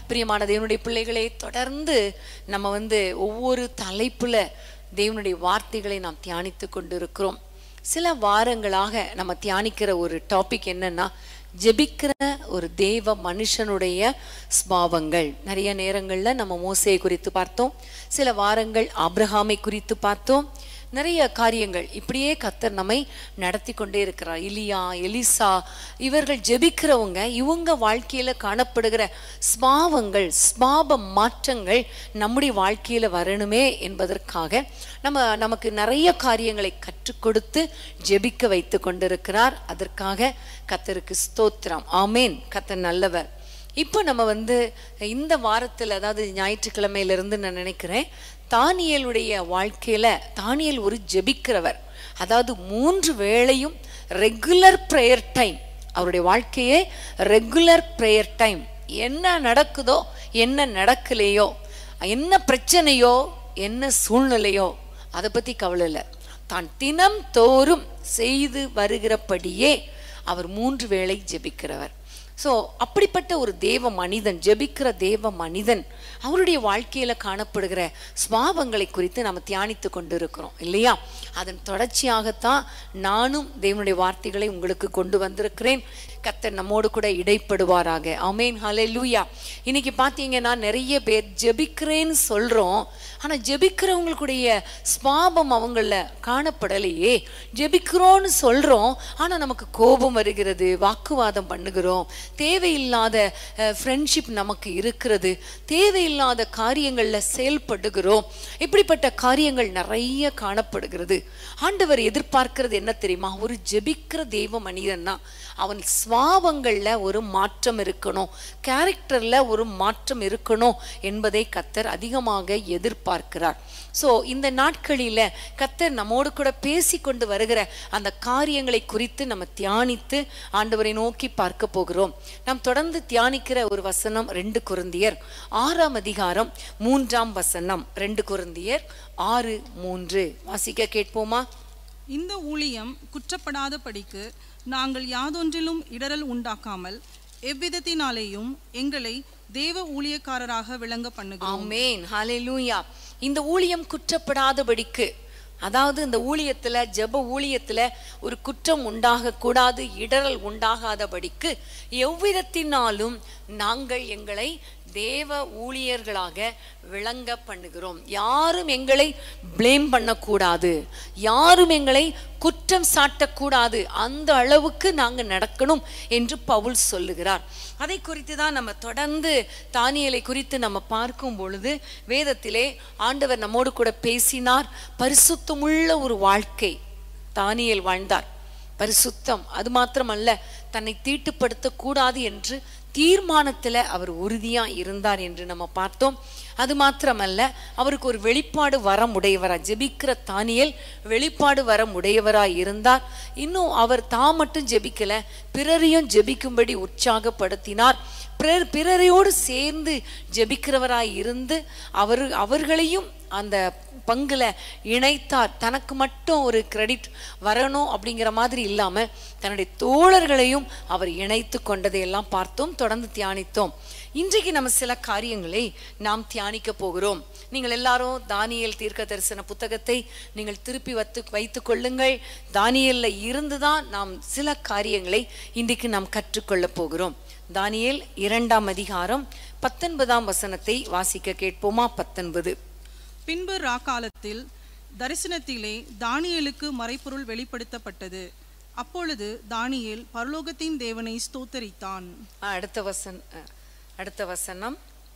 பிரியமான தேவனுடைய பிள்ளைகளே தொடர்ந்து நம்ம வந்து ஒவ்வொரு தலைப்புல தேவனுடைய வார்த்தைகளை நாம் தியானித்து கொண்டு இருக்கிறோம் சில வாரங்களாக நம்ம தியானிக்கிற ஒரு டாபிக் என்னன்னா ஜெபிக்கிற ஒரு தேவ மனுஷனுடைய ஸ்பாவங்கள் நிறைய நேரங்கள்ல நம்ம மோசையை குறித்து பார்த்தோம் சில வாரங்கள் ஆபிரகாமை குறித்து பார்த்தோம் நிறைய காரியங்கள் இப்படியே கத்தர் நம்மை நடத்தி கொண்டே இருக்கிறார் இலியா எலிசா இவர்கள் ஜெபிக்கிறவங்க இவங்க வாழ்க்கையில காணப்படுகிற ஸ்பாவங்கள் ஸ்பாப மாற்றங்கள் நம்முடைய வாழ்க்கையில வரணுமே என்பதற்காக நம்ம நமக்கு நிறைய காரியங்களை கற்றுக் கொடுத்து ஜெபிக்க வைத்து கொண்டிருக்கிறார் அதற்காக கத்தருக்கு ஸ்தோத்திரம் ஆமேன் கத்தர் நல்லவர் இப்போ நம்ம வந்து இந்த வாரத்தில் அதாவது ஞாயிற்றுக்கிழமையிலிருந்து நான் நினைக்கிறேன் தானியலுடைய வாழ்க்கையில தானியல் ஒரு ஜெபிக்கிறவர் அதாவது மூன்று வேளையும் ரெகுலர் ப்ரேயர் டைம் அவருடைய வாழ்க்கையே ரெகுலர் ப்ரேயர் டைம் என்ன நடக்குதோ என்ன நடக்கலையோ என்ன பிரச்சனையோ என்ன சூழ்நிலையோ அதை பத்தி கவலை இல்லை தான் தினம் தோறும் செய்து வருகிறபடியே அவர் மூன்று வேளை ஜெபிக்கிறவர் ஸோ அப்படிப்பட்ட ஒரு தேவ மனிதன் ஜெபிக்கிற தேவ மனிதன் அவருடைய வாழ்க்கையில காணப்படுகிற ஸ்வாபங்களை குறித்து நம்ம தியானித்து கொண்டு இருக்கிறோம் இல்லையா அதன் தொடர்ச்சியாகத்தான் நானும் தேவனுடைய வார்த்தைகளை உங்களுக்கு கொண்டு வந்திருக்கிறேன் கத்தர் நம்மோடு கூட இடைப்படுவாராக அமேன் ஹலே லூயா இன்னைக்கு பார்த்தீங்கன்னா நிறைய பேர் ஜெபிக்கிறேன்னு சொல்றோம் ஆனா ஜெபிக்கிறவங்களுடைய ஸ்வாபம் அவங்கள காணப்படலையே ஜெபிக்கிறோன்னு சொல்றோம் ஆனா நமக்கு கோபம் வருகிறது வாக்குவாதம் பண்ணுகிறோம் தேவையில்லாத ஃப்ரெண்ட்ஷிப் நமக்கு இருக்கிறது தேவையில்லாத காரியங்களில் செயல்படுகிறோம் இப்படிப்பட்ட காரியங்கள் நிறைய காணப்படுகிறது ஆண்டவர் எதிர்பார்க்கிறது என்ன தெரியுமா ஒரு ஜெபிக்கிற தெய்வ மனிதன் தான் அவன் ஸ்வாவங்கள்ல ஒரு மாற்றம் இருக்கணும் கேரக்டர்ல ஒரு மாற்றம் இருக்கணும் என்பதை கத்தர் அதிகமாக எதிர்பார்க்கிறார் ஸோ இந்த நாட்களில கத்தர் நம்மோடு கூட பேசி கொண்டு வருகிற அந்த காரியங்களை குறித்து நம்ம தியானித்து ஆண்டவரை நோக்கி பார்க்க போகிறோம் நாம் தொடர்ந்து தியானிக்கிற ஒரு வசனம் ரெண்டு குருந்தியர் ஆறாம் அதிகாரம் மூன்றாம் வசனம் ரெண்டு குருந்தியர் ஆறு மூன்று வாசிக்க கேட்போமா இந்த ஊழியம் குற்றப்படாதபடிக்கு நாங்கள் யாதொன்றிலும் இடரல் உண்டாக்காமல் எவ்விதத்தினாலேயும் எங்களை தேவ ஊழியக்காரராக விளங்க பண்ணுகிறோம் ஆமேன் ஹalleluya இந்த ஊழியம் குற்றப்படாதபடிக்கு அதாவது இந்த ஊழியத்துல ஜெப ஊழியத்துல ஒரு குற்றம் உண்டாக கூடாது இடரல் உண்டாகாதபடிக்கு எவ்விதத்தினாலும் நாங்கள் எங்களை தேவ ஊழியர்களாக விளங்க பண்ணுகிறோம் யாரும் எங்களை ப்ளேம் பண்ணக்கூடாது யாரும் எங்களை குற்றம் சாட்டக்கூடாது அந்த அளவுக்கு நாங்க நடக்கணும் என்று பவுல் சொல்லுகிறார் அதை குறித்து தான் நம்ம தொடர்ந்து தானியலை குறித்து நம்ம பார்க்கும் பொழுது வேதத்திலே ஆண்டவர் நம்மோடு கூட பேசினார் பரிசுத்தமுள்ள ஒரு வாழ்க்கை தானியல் வாழ்ந்தார் பரிசுத்தம் அது மாத்திரமல்ல தன்னை தீட்டுப்படுத்த கூடாது என்று தீர்மானத்துல அவர் உறுதியா இருந்தார் என்று நம்ம பார்த்தோம் அது மாத்திரமல்ல அவருக்கு ஒரு வெளிப்பாடு வரம் உடையவரா ஜெபிக்கிற தானியல் வெளிப்பாடு வரம் உடையவரா இருந்தார் இன்னும் அவர் தான் மட்டும் ஜெபிக்கல பிறரையும் ஜெபிக்கும்படி உற்சாகப்படுத்தினார் பிறர் பிறரையோடு சேர்ந்து ஜெபிக்கிறவராய் இருந்து அவர் அவர்களையும் அந்த பங்குல இணைத்தார் தனக்கு மட்டும் ஒரு கிரெடிட் வரணும் அப்படிங்கிற மாதிரி இல்லாம தன்னுடைய தோழர்களையும் அவர் இணைத்து கொண்டதை எல்லாம் பார்த்தோம் தொடர்ந்து தியானித்தோம் இன்றைக்கு நம்ம சில காரியங்களை நாம் தியானிக்க போகிறோம் நீங்கள் எல்லாரும் தானியல் தீர்க்க தரிசன புத்தகத்தை நீங்கள் திருப்பி வைத்து வைத்துக் கொள்ளுங்கள் தானியல்ல இருந்துதான் நாம் சில காரியங்களை இன்றைக்கு நாம் கற்றுக்கொள்ள போகிறோம் தானியேல் இரண்டாம் அதிகாரம் பத்தொன்பதாம் வசனத்தை வாசிக்க கேட்போமா பத்தொன்பது பின்பு ராக்காலத்தில் தரிசனத்திலே தானியேலுக்கு மறைப்பொருள் வெளிப்படுத்தப்பட்டது அப்பொழுது தானியேல் பரலோகத்தின் தேவனை ஸ்தோத்தரித்தான் ஆ, அடுத்த வசன் அ, அடுத்த வசனம்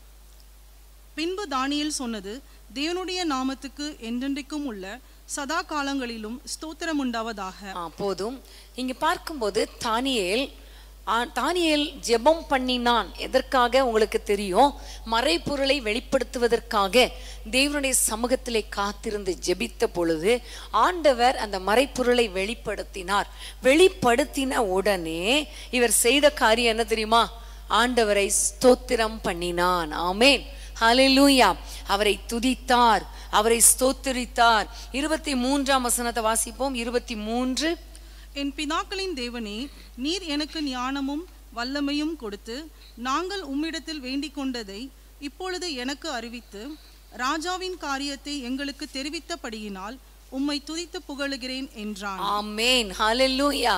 பின்பு தானியேல் சொன்னது தேவனுடைய நாமத்துக்கு என்றென்றைக்கும் உள்ள சதா காலங்களிலும் ஸ்தோத்திரம் உண்டாவதாக ஆ, போதும் இங்க பார்க்கும்போது தானியேல் ஆ, தானியேல் ஜெபம் பண்ணினான் எதற்காக உங்களுக்கு தெரியும் மறைப்பொருளை வெளிப்படுத்துவதற்காக தேவனுடைய சமூகத்திலே காத்திருந்து ஜெபித்த பொழுது ஆண்டவர் அந்த மறைப்பொருளை வெளிப்படுத்தினார் வெளிப்படுத்தின உடனே இவர் செய்த காரியம் என்ன தெரியுமா ஆண்டவரை ஸ்தோத்திரம் பண்ணினான் ஆமேன் ஹalleluya அவரை துதித்தார் அவரை ஸ்தோத்திரித்தார் இருபத்தி மூன்றாம் வசனத்தை வாசிப்போம் இருபத்தி மூன்று என் பிதாக்களின் தேவனே நீர் எனக்கு ஞானமும் வல்லமையும் கொடுத்து நாங்கள் உம்மிடத்தில் வேண்டிக் கொண்டதை இப்பொழுது எனக்கு அறிவித்து ராஜாவின் காரியத்தை எங்களுக்கு தெரிவித்தபடியினால் உம்மை துதித்து புகழுகிறேன் என்றான் ஆமேன் ஹalleluya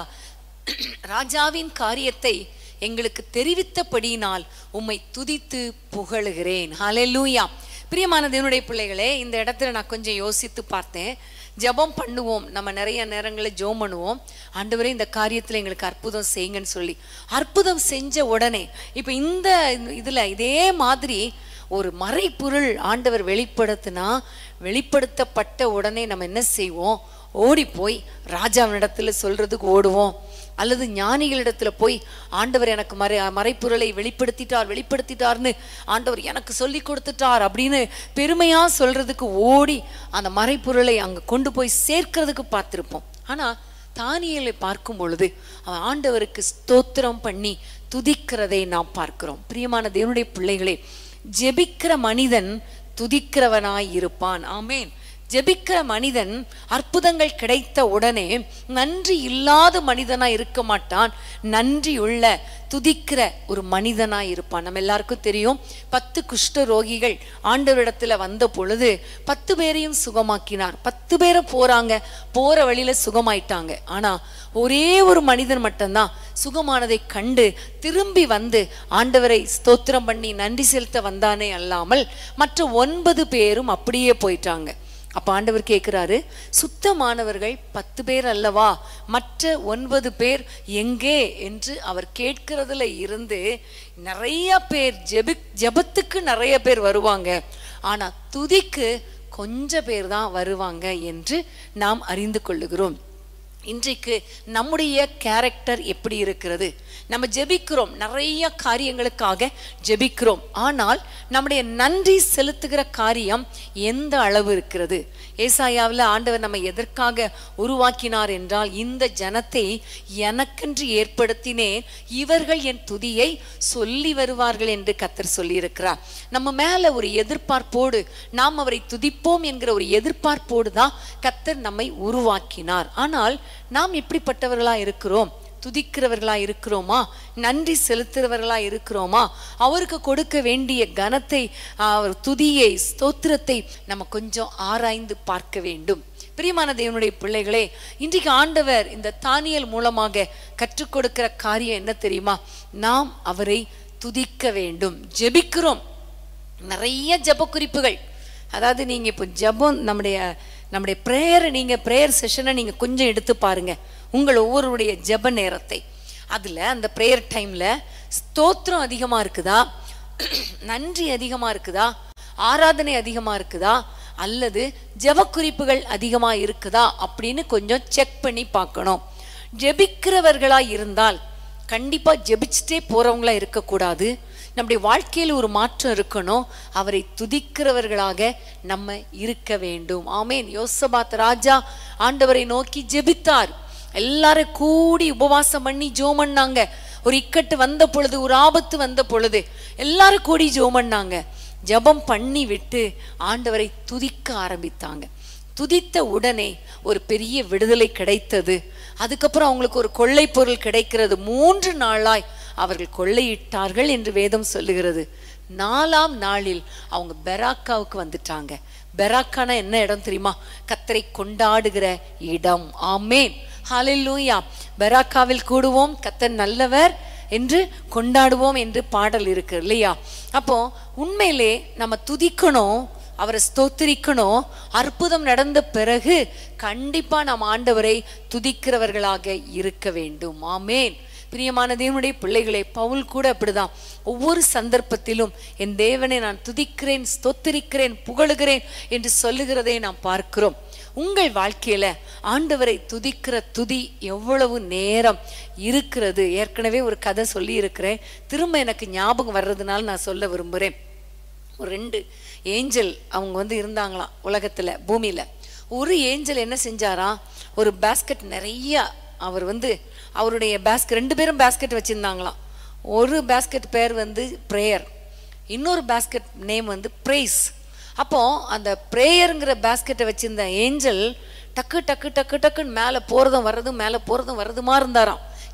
ராஜாவின் காரியத்தை எங்களுக்கு தெரிவித்தபடியினால் உம்மை துதித்து புகழுகிறேன் ஹalleluya பிரியமான தேவனுடைய பிள்ளைகளே இந்த இடத்துல நான் கொஞ்சம் யோசித்து பார்த்தேன் ஜெபம் பண்ணுவோம் நம்ம நிறைய நேரங்களில் ஜெபம் பண்ணுவோம் ஆண்டவரே இந்த காரியத்தில் எங்களுக்கு அற்புதம் செய்யுங்கன்னு சொல்லி அற்புதம் செஞ்ச உடனே இப்போ இந்த இதில் இதே மாதிரி ஒரு மறைப்பொருள் ஆண்டவர் வெளிப்படுத்தினா வெளிப்படுத்தப்பட்ட உடனே நம்ம என்ன செய்வோம் ஓடி போய் ராஜாவினிடத்துல சொல்றதுக்கு ஓடுவோம் அல்லது ஞானிகளிடத்துல போய் ஆண்டவர் எனக்கு மறை மறைப்பொருளை வெளிப்படுத்திட்டார் வெளிப்படுத்திட்டார்னு ஆண்டவர் எனக்கு சொல்லி கொடுத்துட்டார் அப்படின்னு பெருமையா சொல்றதுக்கு ஓடி அந்த மறைப்பொருளை அங்க கொண்டு போய் சேர்க்கிறதுக்கு பார்த்திருப்போம் ஆனா தானியலை பார்க்கும் பொழுது அவன் ஆண்டவருக்கு ஸ்தோத்திரம் பண்ணி துதிக்கிறதை நாம் பார்க்கிறோம் பிரியமான தேவனுடைய பிள்ளைகளே ஜெபிக்கிற மனிதன் துதிக்கிறவனாய் இருப்பான் ஆமேன் ஜெபிக்கிற மனிதன் அற்புதங்கள் கிடைத்த உடனே நன்றி இல்லாத மனிதனா இருக்க மாட்டான் நன்றி உள்ள துதிக்கிற ஒரு மனிதனா இருப்பான் நம்ம எல்லாருக்கும் தெரியும் பத்து குஷ்ட ரோகிகள் ஆண்டவரிடத்துல வந்த பொழுது பத்து பேரையும் சுகமாக்கினார் பத்து பேரை போறாங்க போற வழியில சுகமாயிட்டாங்க ஆனா ஒரே ஒரு மனிதன் மட்டும்தான் சுகமானதை கண்டு திரும்பி வந்து ஆண்டவரை ஸ்தோத்திரம் பண்ணி நன்றி செலுத்த வந்தானே அல்லாமல் மற்ற ஒன்பது பேரும் அப்படியே போயிட்டாங்க அப்ப ஆண்டவர் கேட்கிறாரு சுத்தமானவர்கள் பத்து பேர் அல்லவா மற்ற ஒன்பது பேர் எங்கே என்று அவர் கேட்கிறதுல இருந்து நிறைய பேர் ஜெபி ஜெபத்துக்கு நிறைய பேர் வருவாங்க ஆனா துதிக்கு கொஞ்ச பேர் தான் வருவாங்க என்று நாம் அறிந்து கொள்ளுகிறோம் இன்றைக்கு நம்முடைய கேரக்டர் எப்படி இருக்கிறது நம்ம ஜெபிக்கிறோம் நிறைய காரியங்களுக்காக ஜெபிக்கிறோம் ஆனால் நம்முடைய நன்றி செலுத்துகிற காரியம் எந்த அளவு இருக்கிறது ஏசாயாவில் ஆண்டவர் நம்ம எதற்காக உருவாக்கினார் என்றால் இந்த ஜனத்தை எனக்கென்று ஏற்படுத்தினேன் இவர்கள் என் துதியை சொல்லி வருவார்கள் என்று கத்தர் சொல்லியிருக்கிறார் நம்ம மேல ஒரு எதிர்பார்ப்போடு நாம் அவரை துதிப்போம் என்கிற ஒரு எதிர்பார்ப்போடு தான் கத்தர் நம்மை உருவாக்கினார் ஆனால் நாம் எப்படிப்பட்டவர்களா இருக்கிறோம் துதிக்கிறவர்களா இருக்கிறோமா நன்றி செலுத்துறவர்களா இருக்கிறோமா அவருக்கு கொடுக்க வேண்டிய கனத்தை அவர் துதியை ஸ்தோத்திரத்தை நம்ம கொஞ்சம் ஆராய்ந்து பார்க்க வேண்டும் பிரியமான தேவனுடைய பிள்ளைகளே இன்றைக்கு ஆண்டவர் இந்த தானியல் மூலமாக கற்றுக் கொடுக்கிற காரியம் என்ன தெரியுமா நாம் அவரை துதிக்க வேண்டும் ஜெபிக்கிறோம் நிறைய ஜெப குறிப்புகள் அதாவது நீங்க இப்போ ஜெபம் நம்முடைய நம்முடைய ப்ரேயரை நீங்க ப்ரேயர் செஷனை நீங்க கொஞ்சம் எடுத்து பாருங்க உங்கள் ஒவ்வொருடைய ஜெப நேரத்தை அதுல அந்த ப்ரேயர் டைம்ல ஸ்தோத்திரம் அதிகமா இருக்குதா நன்றி அதிகமா இருக்குதா ஆராதனை அதிகமா இருக்குதா அல்லது ஜெப குறிப்புகள் அதிகமா இருக்குதா அப்படின்னு கொஞ்சம் செக் பண்ணி பார்க்கணும் ஜெபிக்கிறவர்களா இருந்தால் கண்டிப்பா ஜெபிச்சுட்டே போறவங்களா இருக்கக்கூடாது நம்முடைய வாழ்க்கையில் ஒரு மாற்றம் இருக்கணும் அவரை துதிக்கிறவர்களாக நம்ம இருக்க வேண்டும் ஆமேன் யோசபாத் ராஜா ஆண்டவரை நோக்கி ஜெபித்தார் எல்லாரும் கூடி உபவாசம் பண்ணி ஜோம் பண்ணாங்க ஒரு இக்கட்டு வந்த பொழுது ஒரு ஆபத்து வந்த பொழுது எல்லாரும் கூடி ஜோம் பண்ணாங்க ஜெபம் பண்ணி விட்டு ஆண்டவரை துதிக்க ஆரம்பித்தாங்க துதித்த உடனே ஒரு பெரிய விடுதலை கிடைத்தது அதுக்கப்புறம் அவங்களுக்கு ஒரு கொள்ளை பொருள் கிடைக்கிறது மூன்று நாளாய் அவர்கள் கொள்ளையிட்டார்கள் என்று வேதம் சொல்லுகிறது நாலாம் நாளில் அவங்க பெராக்காவுக்கு வந்துட்டாங்க பெராக்கானா என்ன இடம் தெரியுமா கத்தரை கொண்டாடுகிற இடம் ஆமேன் ஹalleluya பெராக்காவில் கூடுவோம் கத்தர் நல்லவர் என்று கொண்டாடுவோம் என்று பாடல் இருக்கு இல்லையா அப்போ உண்மையிலே நம்ம துதிக்கணும் அவரை ஸ்தோத்திரிக்கணும் அற்புதம் நடந்த பிறகு கண்டிப்பா நாம் ஆண்டவரை துதிக்கிறவர்களாக இருக்க வேண்டும் ஆமேன் பிரியமான தேவனுடைய பிள்ளைகளே பவுல் கூட அப்படிதான் ஒவ்வொரு சந்தர்ப்பத்திலும் என் தேவனை நான் துதிக்கிறேன் ஸ்தோத்திரிக்கிறேன் புகழுகிறேன் என்று சொல்லுகிறதை நாம் பார்க்கிறோம் உங்கள் வாழ்க்கையில ஆண்டவரை துதிக்கிற துதி எவ்வளவு நேரம் இருக்கிறது ஏற்கனவே ஒரு கதை சொல்லி இருக்கிறேன் திரும்ப எனக்கு ஞாபகம் வர்றதுனால நான் சொல்ல விரும்புகிறேன் ஒரு ரெண்டு ஏஞ்சல் அவங்க வந்து இருந்தாங்களாம் உலகத்துல பூமியில ஒரு ஏஞ்சல் என்ன செஞ்சாராம் ஒரு பேஸ்கெட் நிறைய அவர் வந்து அவருடைய பேஸ்கெட் ரெண்டு பேரும் பேஸ்கெட் வச்சிருந்தாங்களாம் ஒரு பேஸ்கெட் பேர் வந்து ப்ரேயர் இன்னொரு பேஸ்கெட் நேம் வந்து ப்ரைஸ் அப்போ அந்த ப்ரேயருங்கிற பேஸ்கெட்டை வச்சிருந்த ஏஞ்சல் டக்கு டக்கு டக்கு டக்குன்னு மேலே போகிறதும் வர்றதும் மேலே போகிறதும் வர்றதுமா இருந்தாராம்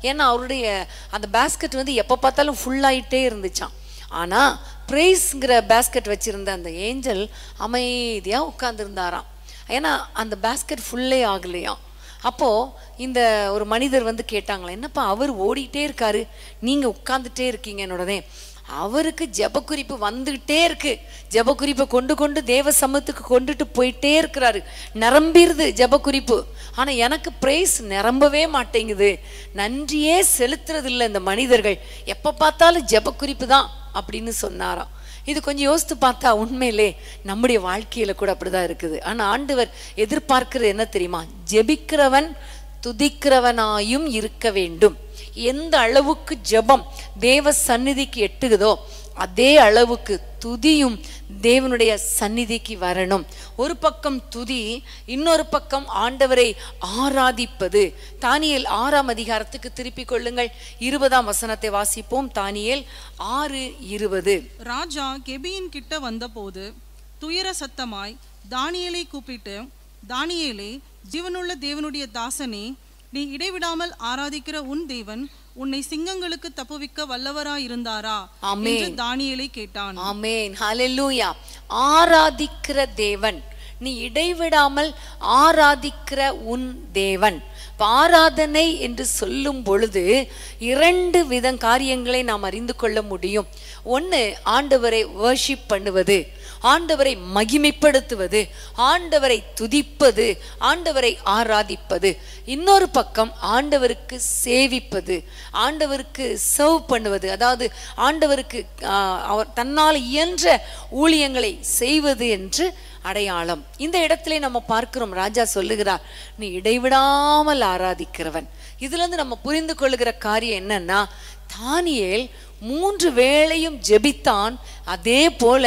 ஏன்னா அவருடைய அந்த பேஸ்கெட் வந்து எப்போ பார்த்தாலும் ஃபுல்லாயிட்டே இருந்துச்சாம் ஆனா ப்ரைஸ்ங்கிற பேஸ்கெட் வச்சிருந்த அந்த ஏஞ்சல் அமைதியா உட்கார்ந்துருந்தாராம் ஏன்னா அந்த பேஸ்கெட் ஃபுல்லே ஆகலையாம் அப்போ இந்த ஒரு மனிதர் வந்து கேட்டாங்களா என்னப்பா அவர் ஓடிட்டே இருக்காரு நீங்க உட்கார்ந்துட்டே இருக்கீங்க என்னோடனே அவருக்கு ஜெபக்குறிப்பு வந்துகிட்டே இருக்கு ஜெபக்குறிப்பை கொண்டு கொண்டு தேவ சமூகத்துக்கு கொண்டுட்டு போயிட்டே இருக்கிறாரு நிரம்பிருது ஜெபக்குறிப்பு ஆனா எனக்கு பிரைஸ் நிரம்பவே மாட்டேங்குது நன்றியே செலுத்துறது இல்லை இந்த மனிதர்கள் எப்ப பார்த்தாலும் ஜெபக்குறிப்பு தான் அப்படின்னு சொன்னாராம் இது கொஞ்சம் யோசித்து பார்த்தா உண்மையிலே நம்முடைய வாழ்க்கையில கூட அப்படிதான் இருக்குது ஆனா ஆண்டவர் எதிர்பார்க்கிறது என்ன தெரியுமா ஜெபிக்கிறவன் துதிக்கிறவனாயும் இருக்க வேண்டும் எந்த அளவுக்கு ஜெபம் தேவ சந்நிதிக்கு எட்டுகுதோ அதே அளவுக்கு துதியும் தேவனுடைய சந்நிதிக்கு வரணும் ஒரு பக்கம் துதி இன்னொரு பக்கம் ஆண்டவரை ஆராதிப்பது தானியேல் ஆறாம் அதிகாரத்துக்கு திருப்பிக் கொள்ளுங்கள் இருபதாம் வசனத்தை வாசிப்போம் தானியேல் ஆறு இருபது ராஜா கெபியின் கிட்ட வந்தபோது துயர சத்தமாய் தானியேலை கூப்பிட்டு தானியேலே ஜீவனுள்ள தேவனுடைய தாசனே நீ இடைவிடாமல் ஆராதிக்கிற உன் தேவன் உன்னை சிங்கங்களுக்கு தப்புவிக்க வல்லவராயிருந்தாரா ஆமென். என்று தானியேலை கேட்டான் ஆமென் ஹalleluya ஆராதிக்கிற தேவன் நீ இடைவிடாமல் ஆராதிக்கிற உன் தேவன் இப்ப ஆராதனை என்று சொல்லும் பொழுது இரண்டு வித காரியங்களை நாம் அறிந்து கொள்ள முடியும் ஒன்று ஆண்டவரை வர்ஷிப் பண்ணுவது ஆண்டவரை மகிமைப்படுத்துவது ஆண்டவரை துதிப்பது ஆண்டவரை ஆராதிப்பது இன்னொரு பக்கம் ஆண்டவருக்கு சேவிப்பது ஆண்டவருக்கு சர்வ் பண்ணுவது அதாவது ஆண்டவருக்கு ஆஹ், அவர் தன்னால் இயன்ற ஊழியங்களை செய்வது என்று அடையாளம் இந்த இடத்திலே நம்ம பார்க்கிறோம் ராஜா சொல்லுகிறார் நீ இடைவிடாமல் ஆராதிக்கிறவன் இதுல இருந்து நம்ம புரிந்து கொள்ளுகிற காரியம் என்னன்னா தானியேல் மூன்று வேளையும் ஜெபித்தான் அதே போல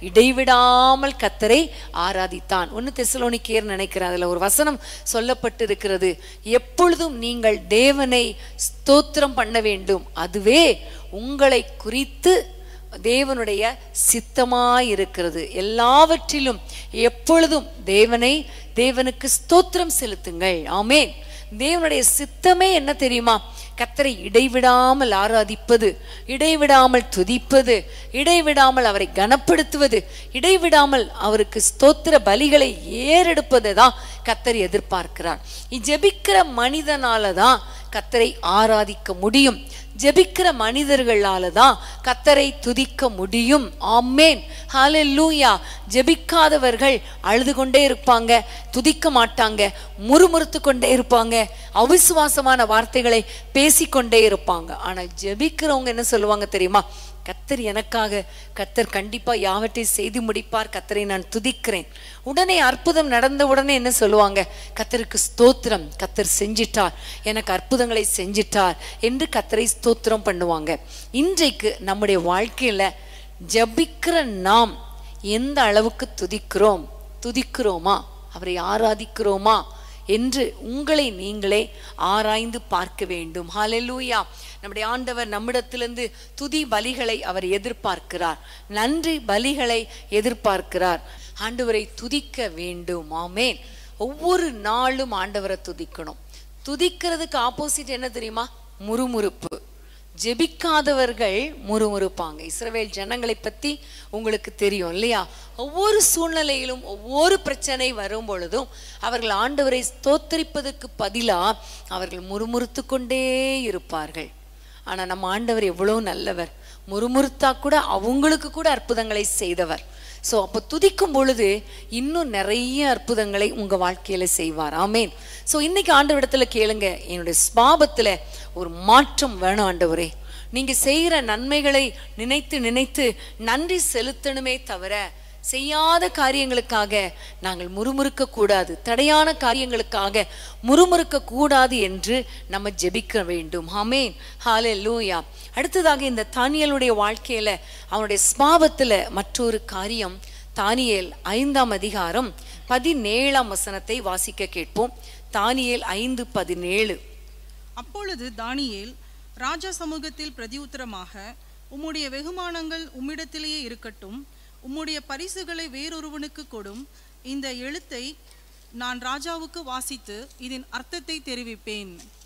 இடைவிடாமல் கத்தரை ஆராதித்தான் ஒன்னு தெசலோனிக்கேர் நினைக்கிறேன் அதுல ஒரு வசனம் சொல்லப்பட்டு இருக்கிறது எப்பொழுதும் நீங்கள் தேவனை ஸ்தோத்திரம் பண்ண வேண்டும் அதுவே உங்களை குறித்து தேவனுடைய சித்தமாயிருக்கிறது எல்லாவற்றிலும் எப்பொழுதும் தேவனை தேவனுக்கு ஸ்தோத்திரம் செலுத்துங்கள் ஆமென் தேவனுடைய சித்தமே என்ன தெரியுமா கத்தரை இடைவிடாமல் ஆராதிப்பது இடைவிடாமல் துதிப்பது இடைவிடாமல் அவரை கனப்படுத்துவது இடைவிடாமல் அவருக்கு ஸ்தோத்திர பலிகளை ஏறெடுப்பதை தான் கத்தர் எதிர்பார்க்கிறார் ஜெபிக்கிற மனிதனால தான் கத்தரை ஆராதிக்க முடியும் ஜெபிக்கிற மனிதர்களால தான் கத்தரை துதிக்க முடியும் ஆமேன் ஹalleluya ஜெபிக்காதவர்கள் அழுது கொண்டே இருப்பாங்க துதிக்க மாட்டாங்க முறுமுறுத்து கொண்டே இருப்பாங்க அவிசுவாசமான வார்த்தைகளை பேசிக்கொண்டே இருப்பாங்க ஆனால் ஜெபிக்கிறவங்க என்ன சொல்லுவாங்க தெரியுமா கத்தர் எனக்காக கத்தர் கண்டிப்பா யாவற்றையும் செய்து முடிப்பார் கத்தரை நான் துதிக்கிறேன் உடனே அற்புதம் நடந்த உடனே என்ன சொல்லுவாங்க கத்தருக்கு ஸ்தோத்திரம் கத்தர் செஞ்சிட்டார் எனக்கு அற்புதங்களை செஞ்சிட்டார் என்று கத்தரை ஸ்தோத்திரம் பண்ணுவாங்க இன்றைக்கு நம்முடைய வாழ்க்கையில ஜபிக்கிற நாம் எந்த அளவுக்கு துதிக்கிறோம் துதிக்கிறோமா அவரை ஆராதிக்கிறோமா என்று உங்களை நீங்களே ஆராய்ந்து பார்க்க வேண்டும் ஹalleluya நம்முடைய ஆண்டவர் நம்மிடத்திலிருந்து துதி பலிகளை அவர் எதிர்பார்க்கிறார் நன்றி பலிகளை எதிர்பார்க்கிறார் ஆண்டவரை துதிக்க வேண்டும் ஆமேன் ஒவ்வொரு நாளும் ஆண்டவரை துதிக்கணும் துதிக்கிறதுக்கு ஆப்போசிட் என்ன தெரியுமா முறுமுறுப்பு ஜெபிக்காதவர்கள் முறுமுறுப்பாங்க இஸ்ரவேல் ஜனங்களை பத்தி உங்களுக்கு தெரியும் இல்லையா ஒவ்வொரு சூழ்நிலையிலும் ஒவ்வொரு பிரச்சனை வரும் பொழுதும் அவர்கள் ஆண்டவரை ஸ்தோத்தரிப்பதற்கு பதிலா அவர்கள் முறுமுறுத்து கொண்டே இருப்பார்கள் ஆனா நம்ம ஆண்டவர் எவ்வளவு நல்லவர் முறுமுறுத்தா கூட அவங்களுக்கு கூட அற்புதங்களை செய்தவர் ஸோ அப்போ துதிக்கும் பொழுது இன்னும் நிறைய அற்புதங்களை உங்க வாழ்க்கையில செய்வார் ஆமேன் ஸோ இன்னைக்கு ஆண்டவரிடத்துல கேளுங்க என்னுடைய ஸ்வாபத்துல ஒரு மாற்றம் வேணும் ஆண்டவரே நீங்க செய்கிற நன்மைகளை நினைத்து நினைத்து நன்றி செலுத்தணுமே தவிர செய்யாத காரியங்களுக்காக நாங்கள் முறுமுறுக்க கூடாது தடையான காரியங்களுக்காக முறுமுறுக்க கூடாது என்று நம்ம ஜெபிக்க வேண்டும் ஆமேன் ஹாலே லூயா அடுத்ததாக இந்த தானியலுடைய வாழ்க்கையில அவனுடைய ஸ்பாவத்துல மற்றொரு காரியம் தானியேல் ஐந்தாம் அதிகாரம் பதினேழாம் வசனத்தை வாசிக்க கேட்போம் தானியேல் ஐந்து பதினேழு அப்பொழுது தானியேல் ராஜா சமூகத்தில் பிரதியுத்தரமாக உம்முடைய வெகுமானங்கள் உம்மிடத்திலேயே இருக்கட்டும் உம்முடைய பரிசுகளை வேறொருவனுக்கு கொடும் இந்த எழுத்தை நான் ராஜாவுக்கு வாசித்து இதன் அர்த்தத்தை தெரிவிப்பேன்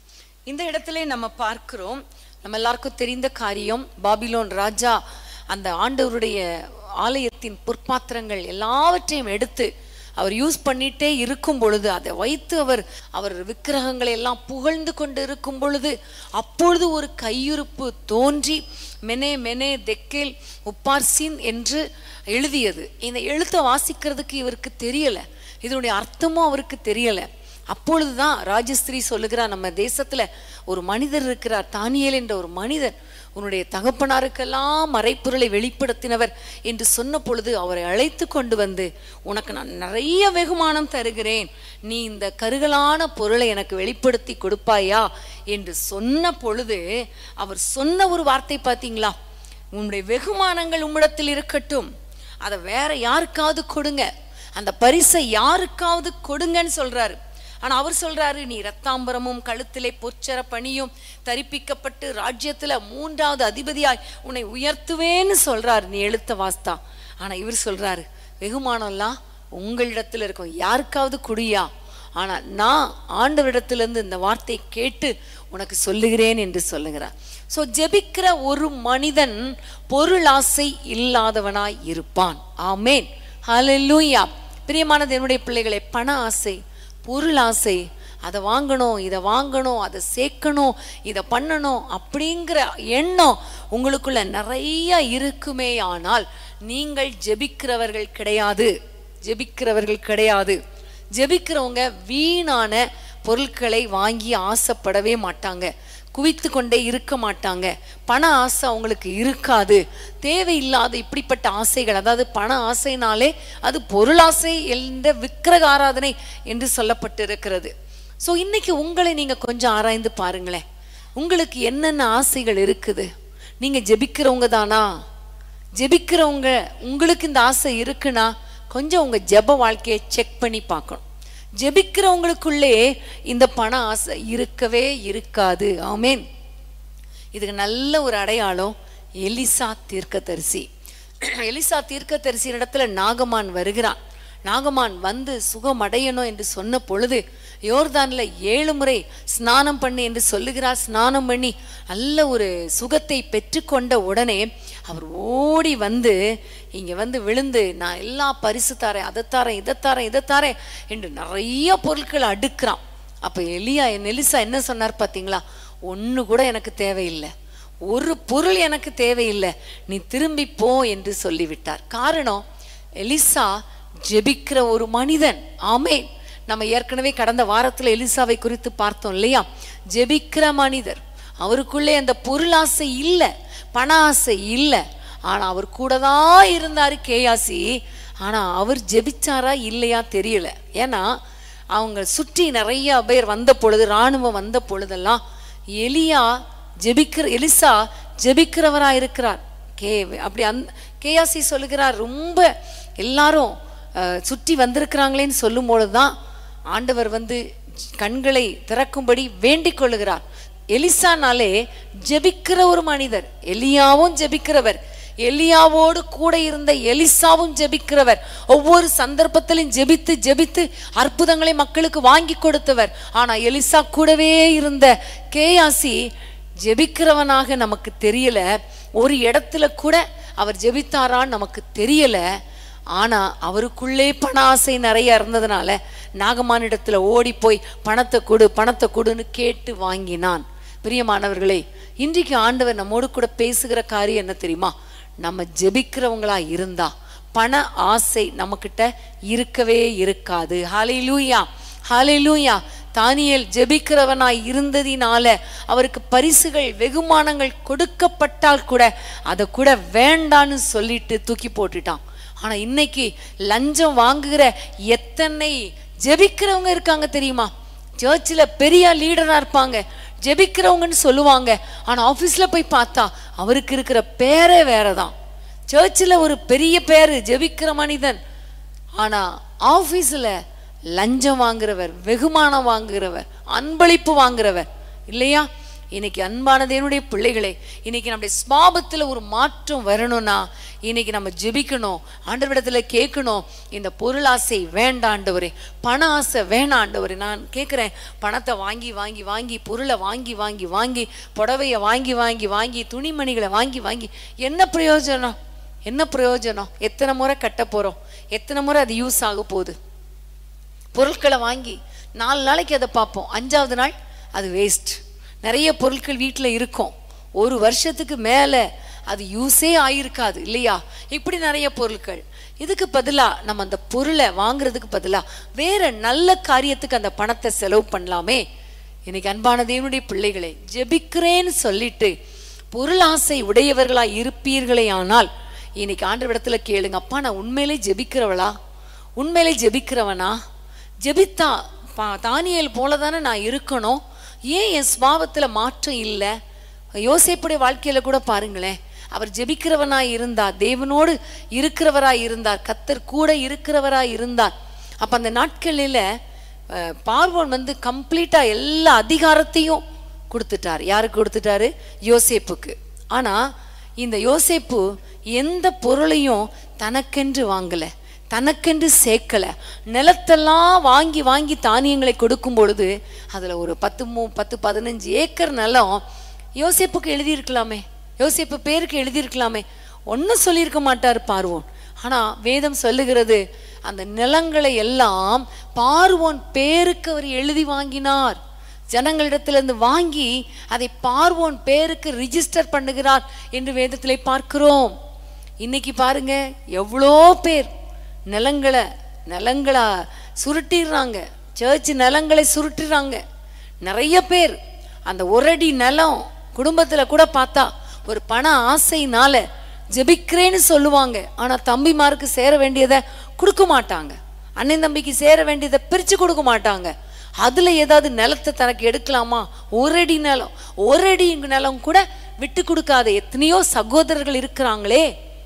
இந்த இடத்துல நம்ம பார்க்கிறோம் நம்ம எல்லாருக்கும் தெரிந்த காரியம் பாபிலோன் ராஜா அந்த ஆண்டவருடைய ஆலயத்தின் பொற்பாத்திரங்கள் எல்லாவற்றையும் எடுத்து அவர் யூஸ் பண்ணிட்டே இருக்கும் பொழுது அதை வைத்து அவர் அவர் விக்கிரகங்களை எல்லாம் புகழ்ந்து கொண்டு இருக்கும் பொழுது அப்பொழுது ஒரு கையுறுப்பு தோன்றி மெனே மெனே தெக்கேல் உப்பார்சின் என்று எழுதியது இந்த எழுத்தை வாசிக்கிறதுக்கு இவருக்கு தெரியல இதனுடைய அர்த்தமும் அவருக்கு தெரியல அப்பொழுதுதான் ராஜஸ்திரீ சொல்லுகிறார் நம்ம தேசத்துல ஒரு மனிதர் இருக்கிறார் தானியேல் என்ற ஒரு மனிதர் உன்னுடைய தகப்பனாருக்கெல்லாம் மறைப்பொருளை வெளிப்படுத்தினவர் என்று சொன்ன பொழுது அவரை அழைத்து கொண்டு வந்து உனக்கு நான் நிறைய வெகுமானம் தருகிறேன் நீ இந்த கருகலான பொருளை எனக்கு வெளிப்படுத்தி கொடுப்பாயா என்று சொன்ன பொழுது அவர் சொன்ன ஒரு வார்த்தை பார்த்தீங்களா உன்னுடைய வெகுமானங்கள் உம்மிடத்தில் இருக்கட்டும் அதை வேற யாருக்காவது கொடுங்க அந்த பரிசை யாருக்காவது கொடுங்கன்னு சொல்றாரு ஆனா அவர் சொல்றாரு நீ ரத்தாம்பரமும் கழுத்திலே பொச்சர பணியும் தரிப்பிக்கப்பட்டு ராஜ்யத்துல மூன்றாவது அதிபதியாய் உன்னை உயர்த்துவேன்னு சொல்றாரு நீ எழுத்த வாஸ்தா ஆனா இவர் சொல்றாரு வெகுமானம்லாம் உங்களிடத்துல இருக்கும் யாருக்காவது குடியா ஆனா நான் ஆண்டவரிடத்திலிருந்து இந்த வார்த்தையை கேட்டு உனக்கு சொல்லுகிறேன் என்று சொல்லுகிறார் சோ ஜெபிக்கிற ஒரு மனிதன் பொருளாசை இல்லாதவனாய் இருப்பான் ஆமேன் ஹalleluya பிரியமானது என்னுடைய பிள்ளைகளே பண ஆசை பொருள் ஆசை அதை வாங்கணும் இதை வாங்கணும் அதை சேர்க்கணும் இதை பண்ணணும் அப்படிங்கிற எண்ணம் உங்களுக்குள்ள நிறைய இருக்குமே ஆனால் நீங்கள் ஜெபிக்கிறவர்கள் கிடையாது ஜெபிக்கிறவர்கள் கிடையாது ஜெபிக்கிறவங்க வீணான பொருட்களை வாங்கி ஆசைப்படவே மாட்டாங்க குவித்து கொண்டே இருக்க மாட்டாங்க பண ஆசை அவங்களுக்கு இருக்காது தேவையில்லாத இப்படிப்பட்ட ஆசைகள் அதாவது பண ஆசைனாலே அது பொருளாசை என்ற விக்கிரக ஆராதனை என்று சொல்லப்பட்டிருக்கிறது ஸோ இன்னைக்கு உங்களை நீங்க கொஞ்சம் ஆராய்ந்து பாருங்களேன் உங்களுக்கு என்னென்ன ஆசைகள் இருக்குது நீங்க ஜெபிக்கிறவங்க தானா ஜெபிக்கிறவங்க உங்களுக்கு இந்த ஆசை இருக்குன்னா கொஞ்சம் உங்க ஜெப வாழ்க்கையை செக் பண்ணி பார்க்கணும் ஜெபிக்கிறவங்களுக்குள்ளே இந்த பண ஆசை இருக்கவே இருக்காது ஆமேன் இதுக்கு நல்ல ஒரு அடையாளம் எலிசா தீர்க்கதரிசி எலிசா தீர்க்கதரிசி இடத்துல நாகமான் வருகிறான் நாகமான் வந்து சுகம் அடையணும் என்று சொன்ன பொழுது யோர்தான்ல ஏழு முறை ஸ்நானம் பண்ணு என்று சொல்லுகிறார் ஸ்நானம் பண்ணி நல்ல ஒரு சுகத்தை பெற்றுக்கொண்ட உடனே அவர் ஓடி வந்து இங்க வந்து விழுந்து நான் எல்லா பரிசு தாரேன் அதை தாரேன் இதை தாரேன் இதை தாரேன் என்று நிறைய பொருட்களை அடுக்கிறான் அப்ப எலியா எலிசா என்ன சொன்னார் பாத்தீங்களா ஒண்ணு கூட எனக்கு தேவையில்லை ஒரு பொருள் எனக்கு தேவையில்லை நீ திரும்பி போ என்று சொல்லிவிட்டார் காரணம் எலிசா ஜெபிக்கிற ஒரு மனிதன் ஆமே நம்ம ஏற்கனவே கடந்த வாரத்துல எலிசாவை குறித்து பார்த்தோம் இல்லையா ஜெபிக்கிற மனிதர் அவருக்குள்ளே அந்த பொருளாசை இல்லை பண ஆசை இல்லை ஆனா அவர் கூட தான் இருந்தாரு கேயாசி ஆனா அவர் ஜெபிச்சாரா இல்லையா தெரியல ஏன்னா அவங்க சுற்றி நிறைய பேர் வந்த பொழுது இராணுவம் வந்த பொழுதெல்லாம் எலியா ஜெபிக்கிற எலிசா ஜெபிக்கிறவரா இருக்கிறார் கே அப்படி அந் கேயாசி சொல்லுகிறார் ரொம்ப எல்லாரும் அஹ், சுற்றி வந்திருக்கிறாங்களேன்னு சொல்லும் பொழுதுதான் ஆண்டவர் வந்து கண்களை திறக்கும்படி வேண்டிக் கொள்ளுகிறார் எலிசானாலே ஜெபிக்கிற ஒரு மனிதர் எலியாவும் ஜெபிக்கிறவர் எலியாவோடு கூட இருந்த எலிசாவும் ஜெபிக்கிறவர் ஒவ்வொரு சந்தர்ப்பத்திலும் ஜெபித்து ஜெபித்து அற்புதங்களை மக்களுக்கு வாங்கி கொடுத்தவர் ஆனா எலிசா கூடவே இருந்த கேயாசி ஜெபிக்கிறவனாக நமக்கு தெரியல ஒரு இடத்துல கூட அவர் ஜெபித்தாரான்னு நமக்கு தெரியல ஆனா அவருக்குள்ளே பண ஆசை நிறைய இருந்ததுனால நாகமானிடத்துல ஓடி போய் பணத்தை கொடு பணத்தை கொடுன்னு கேட்டு வாங்கினான் பிரியமானவர்களே இன்றைக்கு ஆண்டவர் நம்மோடு கூட பேசுகிற காரியம் என்ன தெரியுமா நம்ம ஜெபிக்கிறவங்களா இருந்தா பண ஆசை நம்மக்கிட்ட இருக்கவே இருக்காது ஹalleluya ஹalleluya தானியேல் ஜெபிக்கிறவனாய் இருந்ததினால அவருக்கு பரிசுகள் வெகுமானங்கள் கொடுக்கப்பட்டால் கூட அதை கூட வேண்டான்னு சொல்லிட்டு தூக்கி போட்டுட்டான் ஆனா இன்னைக்கு லஞ்சம் வாங்குகிற எத்தனை ஜெபிக்கிறவங்க இருக்காங்க தெரியுமா சர்ச்சில் பெரிய லீடரா இருப்பாங்க ஜெபிக்கிறவங்கன்னு சொல்லுவாங்க ஆனா ஆபீஸ்ல போய் பார்த்தா அவருக்கு இருக்கிற பேரே வேறதான் சர்ச்சில் ஒரு பெரிய பேரு ஜெபிக்கிற மனிதன் ஆனா ஆபீஸ்ல லஞ்சம் வாங்குறவர் வெகுமானம் வாங்குகிறவர் அன்பளிப்பு வாங்குறவர் இல்லையா இன்னைக்கு அன்பான தேவனுடைய பிள்ளைகளே இன்னைக்கு நம்முடைய ஸ்வாபத்துல ஒரு மாற்றம் வரணும்னா இன்னைக்கு நம்ம ஜெபிக்கணும் ஆண்டவரிடத்துல கேட்கணும் இந்த பொருளாசை வேண்டாம் ஆண்டவரே பண ஆசை வேணாம் ஆண்டவரே நான் கேட்குறேன் பணத்தை வாங்கி வாங்கி வாங்கி பொருளை வாங்கி வாங்கி வாங்கி புடவையை வாங்கி வாங்கி வாங்கி துணிமணிகளை வாங்கி வாங்கி என்ன பிரயோஜனம் என்ன பிரயோஜனம் எத்தனை முறை கட்ட போறோம் எத்தனை முறை அது யூஸ் ஆக போகுது பொருட்களை வாங்கி நாலு நாளைக்கு அதை பார்ப்போம் அஞ்சாவது நாள் அது வேஸ்ட் நிறைய பொருட்கள் வீட்டில் இருக்கும் ஒரு வருஷத்துக்கு மேலே அது யூஸே ஆயிருக்காது இல்லையா இப்படி நிறைய பொருட்கள் இதுக்கு பதிலாக நம்ம அந்த பொருளை வாங்குறதுக்கு பதிலாக வேற நல்ல காரியத்துக்கு அந்த பணத்தை செலவு பண்ணலாமே இன்னைக்கு அன்பான தேவனுடைய பிள்ளைகளே ஜெபிக்கிறேன்னு சொல்லிட்டு பொருளாசை உடையவர்களா இருப்பீர்களே ஆனால் இன்னைக்கு ஆண்டவரிடத்துல கேளுங்க அப்பா நான் உண்மையிலே ஜெபிக்கிறவளா உண்மையிலே ஜெபிக்கிறவனா ஜெபித்தா பா தானியல் போல தானே நான் இருக்கணும் ஏன் என் சுபாவத்துல மாற்றம் இல்லை யோசேப்புடைய வாழ்க்கையில கூட பாருங்களேன் அவர் ஜெபிக்கிறவனாய் இருந்தார் தேவனோடு இருக்கிறவராய் இருந்தார் கத்தர் கூட இருக்கிறவராய் இருந்தார் அப்ப அந்த நாட்களில அஹ், பார்வோன் வந்து கம்ப்ளீட்டா எல்லா அதிகாரத்தையும் கொடுத்துட்டார் யாருக்கு கொடுத்துட்டாரு யோசேப்புக்கு ஆனா இந்த யோசேப்பு எந்த பொருளையும் தனக்கென்று வாங்கல தனக்கென்று சேர்க்கல நிலத்தெல்லாம் வாங்கி வாங்கி தானியங்களை கொடுக்கும் பொழுது அதுல ஒரு பத்து மூ பத்து பதினஞ்சு ஏக்கர் நிலம் யோசேப்புக்கு எழுதியிருக்கலாமே யோசேப்பு பேருக்கு எழுதியிருக்கலாமே ஒன்றும் சொல்லியிருக்க மாட்டார் பார்வோன் ஆனா வேதம் சொல்லுகிறது அந்த நிலங்களை எல்லாம் பார்வோன் பேருக்கு அவர் எழுதி வாங்கினார் ஜனங்களிடத்திலிருந்து வாங்கி அதை பார்வோன் பேருக்கு ரிஜிஸ்டர் பண்ணுகிறார் என்று வேதத்திலே பார்க்கிறோம் இன்னைக்கு பாருங்க எவ்வளோ பேர் நிலங்களை நிலங்களை சுருட்டிடுறாங்க சர்ச் நிலங்களை சுருட்டுறாங்க நிறைய பேர் அந்த ஒரடி நிலம் குடும்பத்துல கூட பார்த்தா ஒரு பண ஆசையினால ஜெபிக்கிறேன்னு சொல்லுவாங்க ஆனா தம்பிமாருக்கு சேர வேண்டியதை கொடுக்க மாட்டாங்க அண்ணன் தம்பிக்கு சேர வேண்டியதை பிரிச்சு கொடுக்க மாட்டாங்க அதுல ஏதாவது நிலத்தை தனக்கு எடுக்கலாமா ஒரு அடி நிலம் ஒரு அடி நிலம் கூட விட்டு கொடுக்காத எத்தனையோ சகோதரர்கள் இருக்கிறாங்களே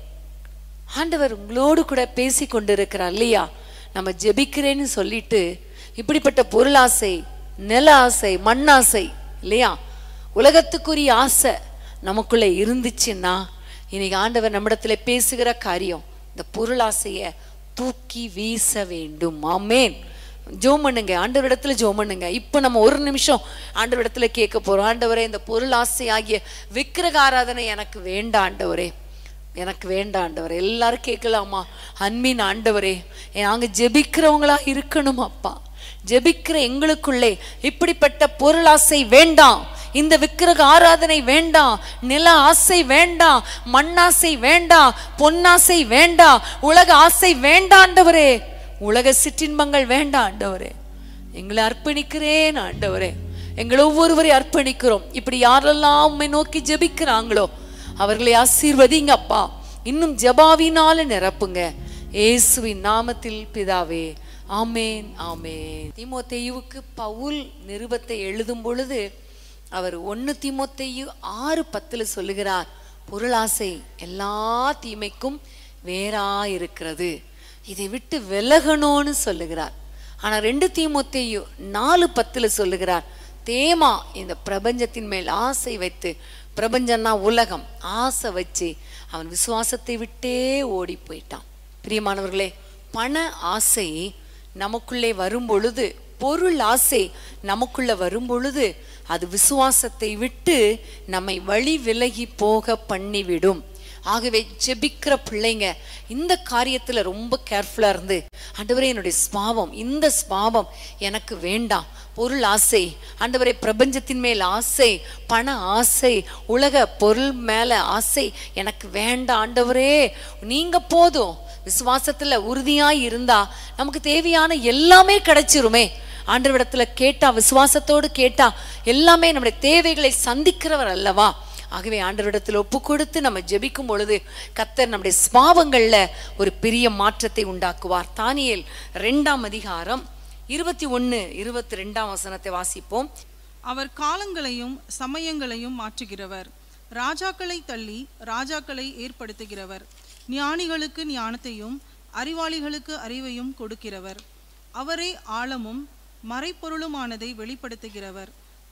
ஆண்டவர் உங்களோடு கூட பேசி கொண்டிருக்கிறார் இல்லையா நம்ம ஜெபிக்கிறேன்னு சொல்லிட்டு இப்படிப்பட்ட பொருளாசை நில ஆசை மண்ணாசை இல்லையா உலகத்துக்குரிய ஆசை நமக்குள்ள இருந்துச்சுன்னா இன்னைக்கு ஆண்டவர் நம்மிடத்துல பேசுகிற காரியம் இந்த பொருளாசைய தூக்கி வீச வேண்டும் ஆமேன் ஜோம் பண்ணுங்க ஆண்டவரிடத்துல ஜோம் பண்ணுங்க இப்போ நம்ம ஒரு நிமிஷம் ஆண்டவரிடத்துல கேட்க போறோம் ஆண்டவரே இந்த பொருள் ஆசை ஆகிய விக்கிரக ஆராதனை எனக்கு வேண்டாம் ஆண்டவரே எனக்கு வேண்டாம் ஆண்டவரே எல்லாரும் கேட்கலாமா அன்பின் ஆண்டவரே நாங்க ஜெபிக்கிறவங்களா இருக்கணும் அப்பா ஜெபிக்கிற எங்களுக்குள்ளே இப்படிப்பட்ட பொருளாசை வேண்டாம் இந்த விக்கிரக ஆராதனை வேண்டாம் நில ஆசை வேண்டாம் மண்ணாசை வேண்டாம் பொன்னாசை வேண்டாம் உலக ஆசை வேண்டாம் ஆண்டவரே உலக சிற்றின்பங்கள் வேண்டாம் ஆண்டவரே எங்களை அர்ப்பணிக்கிறேன் ஆண்டவரே எங்களை ஒவ்வொருவரை அர்ப்பணிக்கிறோம் இப்படி யாரெல்லாம் உம்மை நோக்கி ஜெபிக்கிறாங்களோ அவர்களை ஆசீர்வதிங்க அப்பா இன்னும் ஜெபாவினால நிரப்புங்க இயேசுவின் நாமத்தில் பிதாவே ஆமேன் ஆமேன் தீமோத்தேயுவுக்கு பவுல் நிருபத்தை எழுதும் பொழுது அவர் ஒன்னு தீமோத்தேயு ஆறு பத்துல சொல்லுகிறார் பொருளாசை எல்லா தீமைக்கும் வேறா இருக்கிறது இதை விட்டு விலகணும்னு சொல்லுகிறார் ஆனா ரெண்டு தீமோத்தேயு நாலு பத்துல சொல்லுகிறார் தேமா இந்த பிரபஞ்சத்தின் மேல் ஆசை வைத்து பிரபஞ்சம்னா உலகம் ஆசை வச்சு அவன் விசுவாசத்தை விட்டே ஓடி போயிட்டான் பிரியமானவர்களே பண ஆசை நமக்குள்ளே வரும் பொழுது பொருள் ஆசை நமக்குள்ள வரும் பொழுது அது விசுவாசத்தை விட்டு நம்மை வழி விலகி போக பண்ணிவிடும் ஆகவே ஜெபிக்கிற பிள்ளைங்க இந்த காரியத்துல ரொம்ப கேர்ஃபுல்லா இருந்து ஆண்டவரே என்னுடைய ஸ்பாவம் இந்த ஸ்பாவம் எனக்கு வேண்டாம் பொருள் ஆசை ஆண்டவரே பிரபஞ்சத்தின் மேல் ஆசை பண ஆசை உலக பொருள் மேல ஆசை எனக்கு வேண்டாம் ஆண்டவரே நீங்க போதும் விசுவாசத்துல உறுதியாய் இருந்தா நமக்கு தேவையான எல்லாமே கிடைச்சிருமே ஆண்டவரிடத்துல கேட்டா விசுவாசத்தோடு கேட்டா எல்லாமே நம்முடைய தேவைகளை சந்திக்கிறவர் அல்லவா ஆகவே ஆண்டவரிடத்தில் ஒப்பு கொடுத்து நம்ம ஜெபிக்கும் பொழுது கத்தர் நம்முடைய ஸ்பாவங்கள்ல ஒரு பெரிய மாற்றத்தை உண்டாக்குவார் தானியேல் ரெண்டாம் அதிகாரம் இருபத்தி ஒன்னு இருபத்தி ரெண்டாம் வசனத்தை வாசிப்போம் அவர் காலங்களையும் சமயங்களையும் மாற்றுகிறவர் ராஜாக்களை தள்ளி ராஜாக்களை ஏற்படுத்துகிறவர் ஞானிகளுக்கு ஞானத்தையும் அறிவாளிகளுக்கு அறிவையும் கொடுக்கிறவர் அவரே ஆழமும் மறைப்பொருளுமானதை வெளிப்படுத்துகிறவர்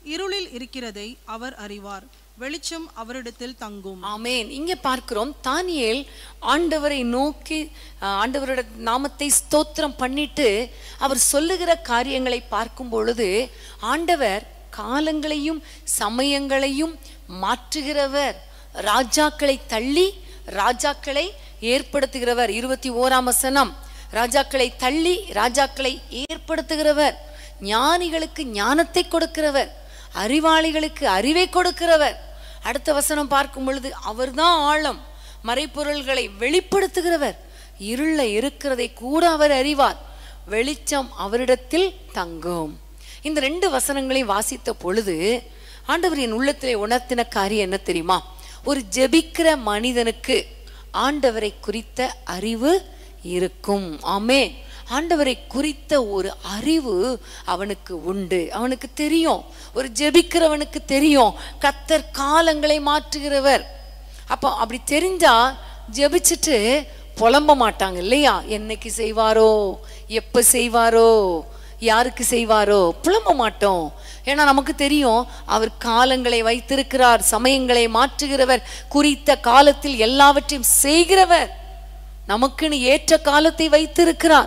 இருளில் இருக்கிறதை அவர் அறிவார் வெளிச்சம் அவரிடத்தில் தங்கும் ஆமென் இங்க பார்க்கிறோம் தானியேல் ஆண்டவரை நோக்கி அஹ், ஆண்டவரோட நாமத்தை ஸ்தோத்திரம் பண்ணிட்டு அவர் சொல்லுகிற காரியங்களை பார்க்கும் பொழுது ஆண்டவர் காலங்களையும் சமயங்களையும் மாற்றுகிறவர் ராஜாக்களை தள்ளி ராஜாக்களை ஏற்படுத்துகிறவர் இருபத்தி ஓராம் வசனம் ராஜாக்களை தள்ளி ராஜாக்களை ஏற்படுத்துகிறவர் ஞானிகளுக்கு ஞானத்தை கொடுக்கிறவர் அறிவாளிகளுக்கு அறிவை கொடுக்கிறவர் அடுத்த வசனம் பார்க்கும் பொழுது அவர்தான் ஆழம் மறைப்பொருள்களை வெளிப்படுத்துகிறவர் இருள இருக்கிறதை கூட அவர் அறிவார் வெளிச்சம் அவரிடத்தில் தங்கும் இந்த ரெண்டு வசனங்களை வாசித்த பொழுது ஆண்டவர் என் உள்ளத்திலே உணர்த்தின காரியம் என்ன தெரியுமா ஒரு ஜெபிக்கிற மனிதனுக்கு ஆண்டவரை குறித்த அறிவு இருக்கும் ஆமே ஆண்டவரை குறித்த ஒரு அறிவு அவனுக்கு உண்டு அவனுக்கு தெரியும் ஒரு ஜெபிக்கிறவனுக்கு தெரியும் கத்தர் காலங்களை மாற்றுகிறவர் அப்போ அப்படி தெரிஞ்சா ஜெபிச்சுட்டு புலம்ப மாட்டாங்க இல்லையா என்னைக்கு செய்வாரோ எப்ப செய்வாரோ யாருக்கு செய்வாரோ புலம்ப மாட்டோம் ஏன்னா நமக்கு தெரியும் அவர் காலங்களை வைத்திருக்கிறார் சமயங்களை மாற்றுகிறவர் குறித்த காலத்தில் எல்லாவற்றையும் செய்கிறவர் நமக்குன்னு ஏற்ற காலத்தை வைத்திருக்கிறார்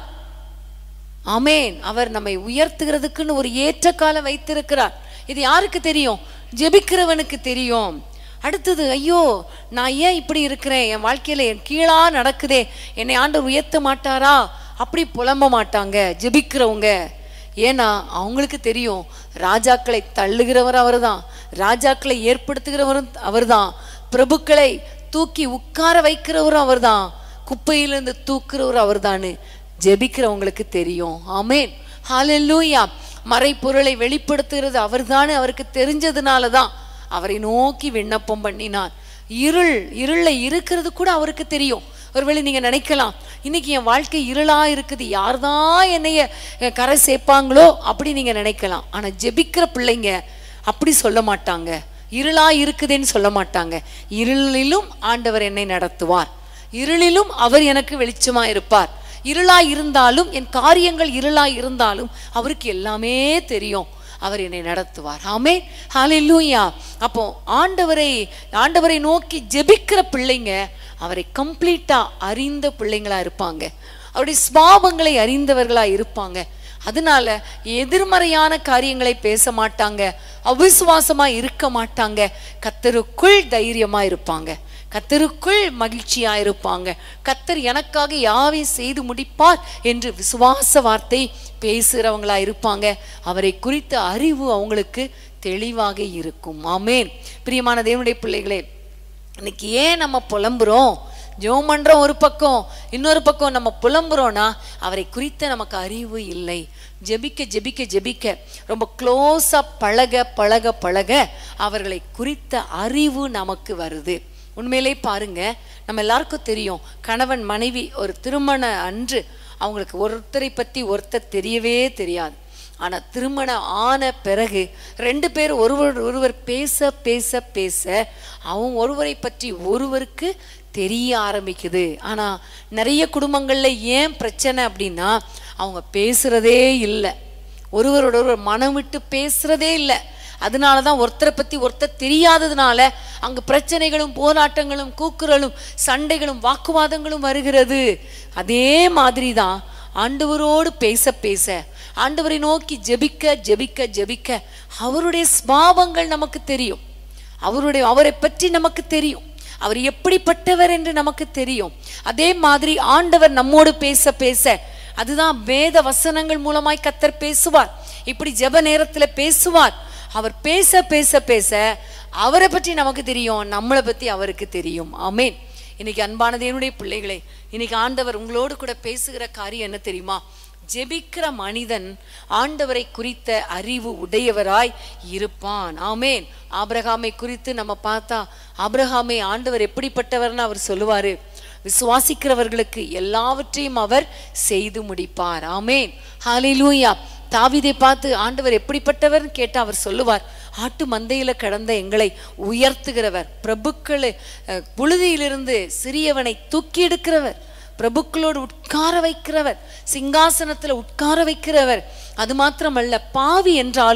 ஆமேன் அவர் நம்மை உயர்த்துகிறதுக்குன்னு ஒரு ஏற்ற காலம் வைத்திருக்கிறார் இது யாருக்கு தெரியும் ஜெபிக்கிறவனுக்கு தெரியும் அடுத்தது ஐயோ நான் ஏன் இப்படி இருக்கிறேன் என் வாழ்க்கையில என் கீழா நடக்குதே என்னை ஆண்டவர் உயர்த்த மாட்டாரா அப்படி புலம்ப மாட்டாங்க ஜெபிக்கிறவங்க ஏன்னா அவங்களுக்கு தெரியும் ராஜாக்களை தள்ளுகிறவர் அவர்தான் ராஜாக்களை ஏற்படுத்துகிறவரும் அவர்தான் பிரபுக்களை தூக்கி உட்கார வைக்கிறவரும் அவர்தான் குப்பையிலிருந்து தூக்குறவரும் அவர்தான்னு ஜெபிக்கிறவங்களுக்கு தெரியும் ஆமேன் ஹalleluya மறைப்பொருளை வெளிப்படுத்துகிறது அவர்தானே அவருக்கு தெரிஞ்சதுனால தான் அவரை நோக்கி விண்ணப்பம் பண்ணினார் இருள் இருள்ல இருக்கிறது கூட அவருக்கு தெரியும் ஒருவேளை நீங்க நினைக்கலாம் இன்னைக்கு என் வாழ்க்கை இருளா இருக்குது யார்தான் என்னைய அஹ், கரை சேர்ப்பாங்களோ அப்படி நீங்க நினைக்கலாம் ஆனா ஜெபிக்கிற பிள்ளைங்க அப்படி சொல்ல மாட்டாங்க இருளா இருக்குதுன்னு சொல்ல மாட்டாங்க இருளிலும் ஆண்டவர் என்னை நடத்துவார் இருளிலும் அவர் எனக்கு வெளிச்சமா இருப்பார் இருளா இருந்தாலும் என் காரியங்கள் இருளா இருந்தாலும் அவருக்கு எல்லாமே தெரியும் அவர் என்னை நடத்துவார் ஆமே ஹalleluya அப்போ ஆண்டவரை ஆண்டவரை நோக்கி ஜெபிக்கிற பிள்ளைங்க அவரை கம்ப்ளீட்டா அறிந்த பிள்ளைங்களா இருப்பாங்க அவருடைய ஸ்வாபங்களை அறிந்தவர்களா இருப்பாங்க அதனால எதிர்மறையான காரியங்களை பேச மாட்டாங்க அவிசுவாசமா இருக்க மாட்டாங்க கத்தருக்குள் தைரியமா இருப்பாங்க கத்தருக்குள் மகிழ்ச்சியா இருப்பாங்க கத்தர் எனக்காக யாவையும் செய்து முடிப்பார் என்று விசுவாச வார்த்தை பேசுகிறவங்களா இருப்பாங்க அவரை குறித்த அறிவு அவங்களுக்கு தெளிவாக இருக்கும் ஆமேன் பிரியமான தேவனுடைய பிள்ளைகளே இன்னைக்கு ஏன் நம்ம புலம்புறோம் ஜெபம் பண்றோம் ஒரு பக்கம் இன்னொரு பக்கம் நம்ம புலம்புறோம்னா அவரை குறித்த நமக்கு அறிவு இல்லை ஜெபிக்க ஜெபிக்க ஜெபிக்க ரொம்ப க்ளோஸா பழக பழக பழக அவர்களை குறித்த அறிவு நமக்கு வருது உண்மையிலே பாருங்க நம்ம எல்லாருக்கும் தெரியும் கணவன் மனைவி ஒரு திருமண அன்று அவங்களுக்கு ஒருத்தரை பத்தி ஒருத்தர் தெரியவே தெரியாது ஆனா திருமணம் ஆன பிறகு ரெண்டு பேர் ஒருவர் ஒருவர் பேச பேச பேச அவங்க ஒருவரை பற்றி ஒருவருக்கு தெரிய ஆரம்பிக்குது ஆனா நிறைய குடும்பங்கள்ல ஏன் பிரச்சனை அப்படின்னா அவங்க பேசுறதே இல்லை ஒருவரோட ஒருவர் மனம் விட்டு பேசுறதே இல்லை அதனால தான் ஒருத்தரை பத்தி ஒருத்தர் தெரியாததுனால அங்க பிரச்சனைகளும் போராட்டங்களும் கூக்குரலும் சண்டைகளும் வாக்குவாதங்களும் வருகிறது அதே மாதிரி தான் ஆண்டவரோடு பேச பேச ஆண்டவரை நோக்கி ஜெபிக்க ஜெபிக்க ஜெபிக்க அவருடைய ஸ்பாவங்கள் நமக்கு தெரியும் அவருடைய அவரை பற்றி நமக்கு தெரியும் அவர் எப்படிப்பட்டவர் என்று நமக்கு தெரியும் அதே மாதிரி ஆண்டவர் நம்மோடு பேச பேச அதுதான் வேத வசனங்கள் மூலமாய் கத்தர் பேசுவார் இப்படி ஜெப நேரத்துல பேசுவார் அவர் பேச பேச பேச அவரை பற்றி நமக்கு தெரியும் நம்மளை பத்தி அவருக்கு தெரியும் ஆமென் இன்னைக்கு அன்பானது என்னுடைய பிள்ளைகளே இன்னைக்கு ஆண்டவர் உங்களோடு கூட பேசுகிற காரியம் என்ன தெரியுமா ஜெபிக்கிற மனிதன் ஆண்டவரை குறித்த அறிவு உடையவராய் இருப்பான் ஆமேன் ஆபிரகாமை குறித்து நம்ம பார்த்தா ஆபிரகாமை ஆண்டவர் எப்படிப்பட்டவர்னு அவர் சொல்லுவாரு விசுவாசிக்கிறவர்களுக்கு எல்லாவற்றையும் அவர் செய்து முடிப்பார் ஆமேன் ஹalleluya தாவீதை பார்த்து ஆண்டவர் எப்படிப்பட்டவர்னு கேட்டா அவர் சொல்லுவார் ஆட்டு மந்தையில கடந்த எங்களை உயர்த்துகிறவர் பிரபுக்களை அஹ், புழுதியிலிருந்து சிறியவனை தூக்கி எடுக்கிறவர் பிரபுக்களோடு உட்கார வைக்கிறவர் சிங்காசனத்துல உட்கார வைக்கிறவர் அது மாத்திரமல்ல பாவி என்றாலும்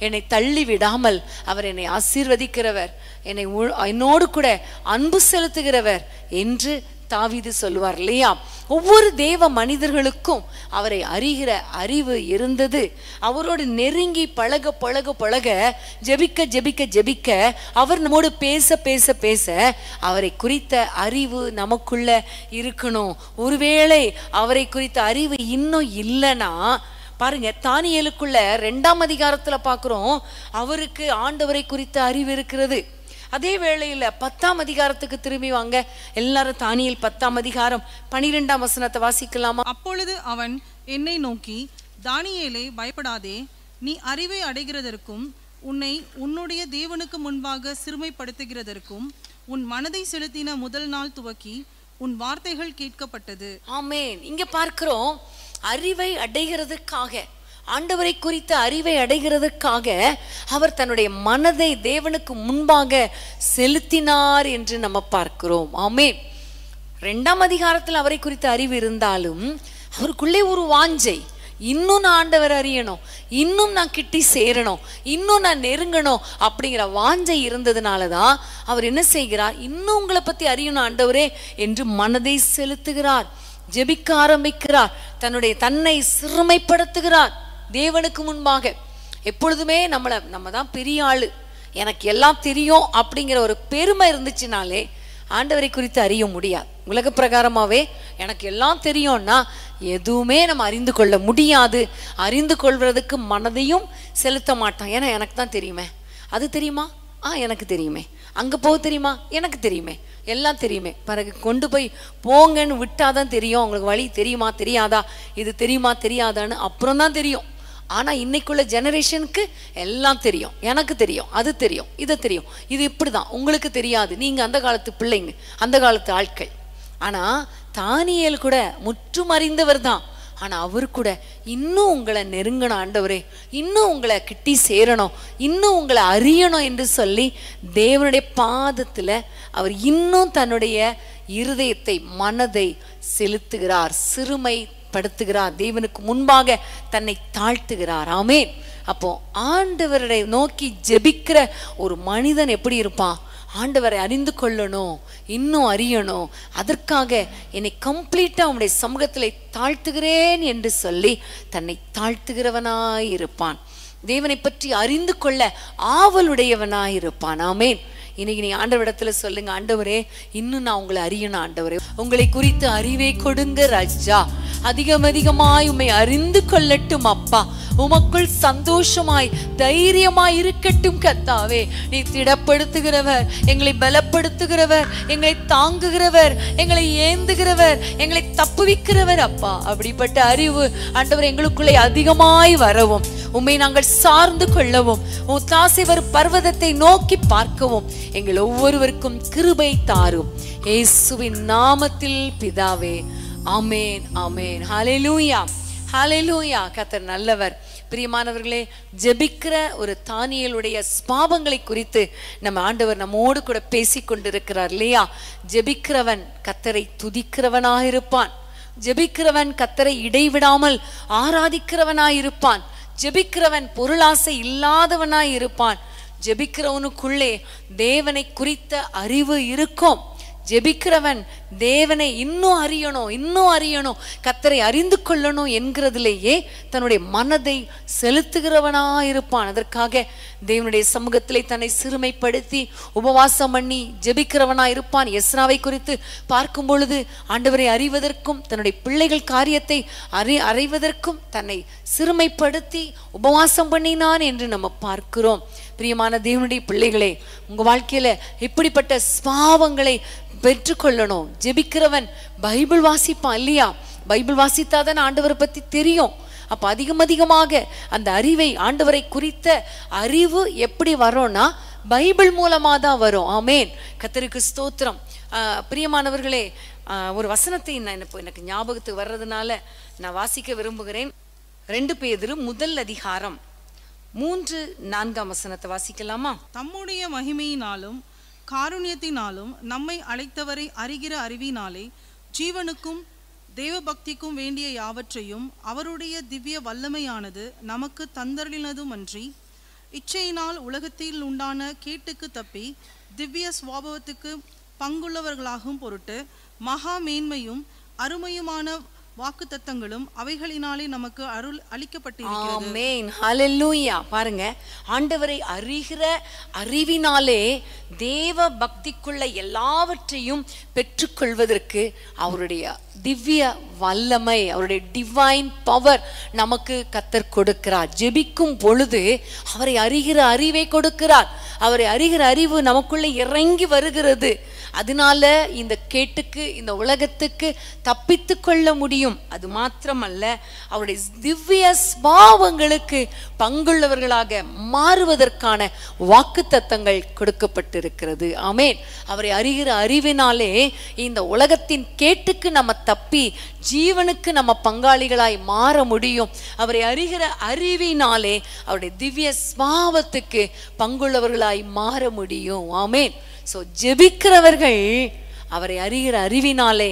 என்னை தள்ளி விடாமல் அவர் என்னை ஆசீர்வதிக்கிறவர் என்னை உ- என்னோடு கூட அன்பு செலுத்துகிறவர் என்று தாவீது சொல்லுவார் இல்லையா ஒவ்வொரு தேவ மனிதர்களுக்கும் அவரை அறிகிற அறிவு இருந்தது அவரோடு நெருங்கி பழக பழக பழக ஜெபிக்க ஜெபிக்க ஜெபிக்க அவர் நம்மோடு பேச பேச பேச அவரை குறித்த அறிவு நமக்குள்ள இருக்கணும் ஒருவேளை அவரை குறித்த அறிவு இன்னும் இல்லைன்னா பாருங்க தானியேலுக்குள்ள ரெண்டாம் அதிகாரத்துல பார்க்கிறோம் அவருக்கு ஆண்டவரை குறித்த அறிவு இருக்கிறது அதே வேளையில பத்தாம் அதிகாரத்துக்கு திரும்பி வாங்க எல்லாரும் தானியேல் பத்தாம் அதிகாரம் பனிரெண்டாம் வசனத்தை வாசிக்கலாமா அப்பொழுது அவன் என்னை நோக்கி தானியேலே பயப்படாதே நீ அறிவை அடைகிறதற்கும் உன்னை உன்னுடைய தேவனுக்கு முன்பாக சிறுமைப்படுத்துகிறதற்கும் உன் மனதை செலுத்தின முதல் நாள் துவக்கி உன் வார்த்தைகள் கேட்கப்பட்டது ஆமென் இங்க பார்க்கிறோம் அறிவை அடைகிறதுக்காக ஆண்டவரை குறித்த அறிவை அடைகிறதுக்காக அவர் தன்னுடைய மனதை தேவனுக்கு முன்பாக செலுத்தினார் என்று நம்ம பார்க்கிறோம் ஆமென் ரெண்டாம் அதிகாரத்தில் அவரை குறித்த அறிவு இருந்தாலும் அவருக்குள்ளே ஒரு வாஞ்சை இன்னும் நான் ஆண்டவர் அறியணும் இன்னும் நான் கிட்டி சேரணும் இன்னும் நான் நெருங்கணும் அப்படிங்கிற வாஞ்சை இருந்ததுனால தான் அவர் என்ன செய்கிறார் இன்னும் உங்களை பத்தி அறியணும் ஆண்டவரே என்று மனதை செலுத்துகிறார் ஜெபிக்க ஆரம்பிக்கிறார் தன்னுடைய தன்னை சிறுமைப்படுத்துகிறார் தேவனுக்கு முன்பாக எப்பொழுதுமே நம்மளை நம்ம தான் பெரிய ஆளு எனக்கு எல்லாம் தெரியும் அப்படிங்கிற ஒரு பெருமை இருந்துச்சுனாலே ஆண்டவரை குறித்து அறிய முடியாது உலக பிரகாரமாவே எனக்கு எல்லாம் தெரியும்னா எதுவுமே நம்ம அறிந்து கொள்ள முடியாது அறிந்து கொள்வதற்கு மனதையும் செலுத்த மாட்டோம் ஏன்னா எனக்கு தான் தெரியுமே அது தெரியுமா ஆ எனக்கு தெரியுமே அங்கே போக தெரியுமா எனக்கு தெரியுமே எல்லாம் தெரியுமே பிறகு கொண்டு போய் போங்கன்னு விட்டாதான் தெரியும் உங்களுக்கு வழி தெரியுமா தெரியாதா இது தெரியுமா தெரியாதான்னு அப்புறம் தான் தெரியும் ஆனா இன்னைக்குள்ள ஜெனரேஷனுக்கு எல்லாம் தெரியும் எனக்கு தெரியும் அது தெரியும் இது தெரியும் இது இப்படிதான் உங்களுக்கு தெரியாது நீங்க அந்த காலத்து பிள்ளைங்க அந்த காலத்து ஆட்கள் ஆனா தானியேல் கூட முற்றும் அறிந்தவர் தான் ஆனா அவர் கூட இன்னும் உங்களை நெருங்கணும் ஆண்டவரே இன்னும் உங்களை கிட்டி சேரணும் இன்னும் உங்களை அறியணும் என்று சொல்லி தேவனுடைய பாதத்துல அவர் இன்னும் தன்னுடைய இருதயத்தை மனதை செலுத்துகிறார் சிறுமைப்படுத்துகிறார் தேவனுக்கு முன்பாக தன்னை தாழ்த்துகிறார் ஆமென் அப்போ ஆண்டவரை நோக்கி ஜெபிக்கிற ஒரு மனிதன் எப்படி இருப்பான் ஆண்டவரை அறிந்து கொள்ளணும் இன்னும் அறியணும் அதற்காக என்னை கம்ப்ளீட்டா உம்முடைய சமூகத்தில் தாழ்த்துகிறேன் என்று சொல்லி தன்னை தாழ்த்துகிறவனாய் இருப்பான் தேவனை பற்றி அறிந்து கொள்ள ஆவலுடையவனாய் இருப்பான் ஆமென் இன்னைக்கு நீ ஆண்டவரிடத்துல சொல்லுங்க ஆண்டவரே இன்னும் நான் உங்களை அறியணும் ஆண்டவரே உங்களை குறித்து அறிவை கொடுங்க ராஜா அதிகம் அதிகமாய் உம்மை அறிந்து கொள்ளட்டும் அப்பா உமக்குள் சந்தோஷமாய் தைரியமாய் இருக்கட்டும் கத்தாவே நீ திடப்படுத்துகிறவர் எங்களை பலப்படுத்துகிறவர் எங்களை தாங்குகிறவர் எங்களை ஏந்துகிறவர் எங்களை தப்புவிக்கிறவர் அப்பா அப்படிப்பட்ட அறிவு ஆண்டவர் எங்களுக்குள்ளே அதிகமாய் வரவும் உம்மை நாங்கள் சார்ந்து கொள்ளவும் உன் தாசைவர் பர்வதத்தை நோக்கி பார்க்கவும் எங்கள் ஒவ்வொருவருக்கும் கிருபை தாரும் இயேசுவின் நாமத்தில் பிதாவே ஆமேன் ஆமேன் ஹalleluya ஹalleluya கர்த்தர் நல்லவர் பிரியமானவர்களே ஜெபிக்கிற ஒரு தானியலுடைய ஸ்பாவங்களை குறித்து நம்ம ஆண்டவர் நம்மோடு கூட பேசிக் கொண்டிருக்கிறார் இல்லையா ஜெபிக்கிறவன் கத்தரை துதிக்கிறவனாயிருப்பான் ஜெபிக்கிறவன் கத்தரை இடைவிடாமல் ஆராதிக்கிறவனாயிருப்பான் ஜெபிக்கிறவன் பொருளாசை இல்லாதவனாய் இருப்பான் ஜெபிக்கிறவனுக்குள்ளே தேவனை குறித்த அறிவு இருக்கும் ஜெபிக்கிறவன் தேவனை இன்னும் அறியணும் இன்னும் அறியணும் கத்தரை அறிந்து கொள்ளணும் என்கிறதிலேயே தன்னுடைய மனதை செலுத்துகிறவனா இருப்பான் அதற்காக தேவனுடைய சமூகத்திலே தன்னை சிறுமைப்படுத்தி உபவாசம் பண்ணி ஜெபிக்கிறவனா இருப்பான் எஸ்ராவை குறித்து பார்க்கும் பொழுது ஆண்டவரை அறிவதற்கும் தன்னுடைய பிள்ளைகள் காரியத்தை அறி அறிவதற்கும் தன்னை சிறுமைப்படுத்தி உபவாசம் பண்ணினான் என்று நம்ம பார்க்கிறோம் பிரியமான தேவனுடைய பிள்ளைகளே உங்க வாழ்க்கையில இப்படிப்பட்ட ஸ்பாவங்களை பெற்றுக்கொள்ளணும் ஜெபிக்கிறவன் பைபிள் வாசிப்பான் இல்லையா பைபிள் வாசித்தாதான் ஆண்டவரை பத்தி தெரியும் அப்ப அதிகம் அதிகமாக அந்த அறிவை ஆண்டவரை குறித்த அறிவு எப்படி வரும்னா பைபிள் மூலமா தான் வரும் ஆமேன் கத்தருக்கு ஸ்தோத்திரம் ஆஹ் பிரியமானவர்களே ஆஹ் ஒரு வசனத்தை நான் இப்போ எனக்கு ஞாபகத்துக்கு வர்றதுனால நான் வாசிக்க விரும்புகிறேன் ரெண்டு பேதிரு முதல் அதிகாரம் மூன்று நான்காம் வசனத்தை வாசிக்கலாமா தம்முடைய மகிமையினாலும் காருண்யத்தினாலும் நம்மை அழைத்தவரை அறிகிற அறிவினாலே ஜீவனுக்கும் தேவபக்திக்கும் வேண்டிய யாவற்றையும் அவருடைய திவ்ய வல்லமையானது நமக்கு தந்தருளினதுமன்றி இச்சையினால் உலகத்தில் உண்டான கேட்டுக்கு தப்பி திவ்ய சுவாபவத்துக்கு பங்குள்ளவர்களாகும் பொருட்டு மகா மேன்மையும் அருமையுமான வாக்குத்தத்தங்களும் அவைகளினாலே நமக்கு அருள் அளிக்கப்பட்டிருக்கிறது ஆமென் ஹalleluya பாருங்க ஆண்டவரை அறிகிற அறிவினாலே தேவ பக்திக்குள்ள எல்லாவற்றையும் பெற்றுக்கொள்வதற்கு அவருடைய திவ்ய வல்லமை அவருடைய டிவைன் பவர் நமக்கு கத்தர் கொடுக்கிறார் ஜெபிக்கும் பொழுது அவரை அறிகிற அறிவை கொடுக்கிறார் அவரை அறிகிற அறிவு நமக்குள்ள இறங்கி வருகிறது அதனால இந்த கேட்டுக்கு இந்த உலகத்துக்கு தப்பித்து கொள்ள முடியும் அது மாத்திரமல்ல அவருடைய திவ்ய ஸ்பாவங்களுக்கு பங்குள்ளவர்களாக மாறுவதற்கான வாக்குத்தத்தங்கள் கொடுக்கப்பட்டிருக்கிறது ஆமென் அவரை அறிகிற அறிவினாலே இந்த உலகத்தின் கேட்டுக்கு நம்ம தப்பி ஜீவனுக்கு நம்ம பங்காளிகளாய் மாற முடியும் அவரை அறிகிற அறிவினாலே அவருடைய திவ்ய ஸ்பாவத்துக்கு பங்குள்ளவர்களாய் மாற முடியும் ஆமென் ஸோ ஜெபிக்கிறவர்கள் அவரை அறிகிற அறிவினாலே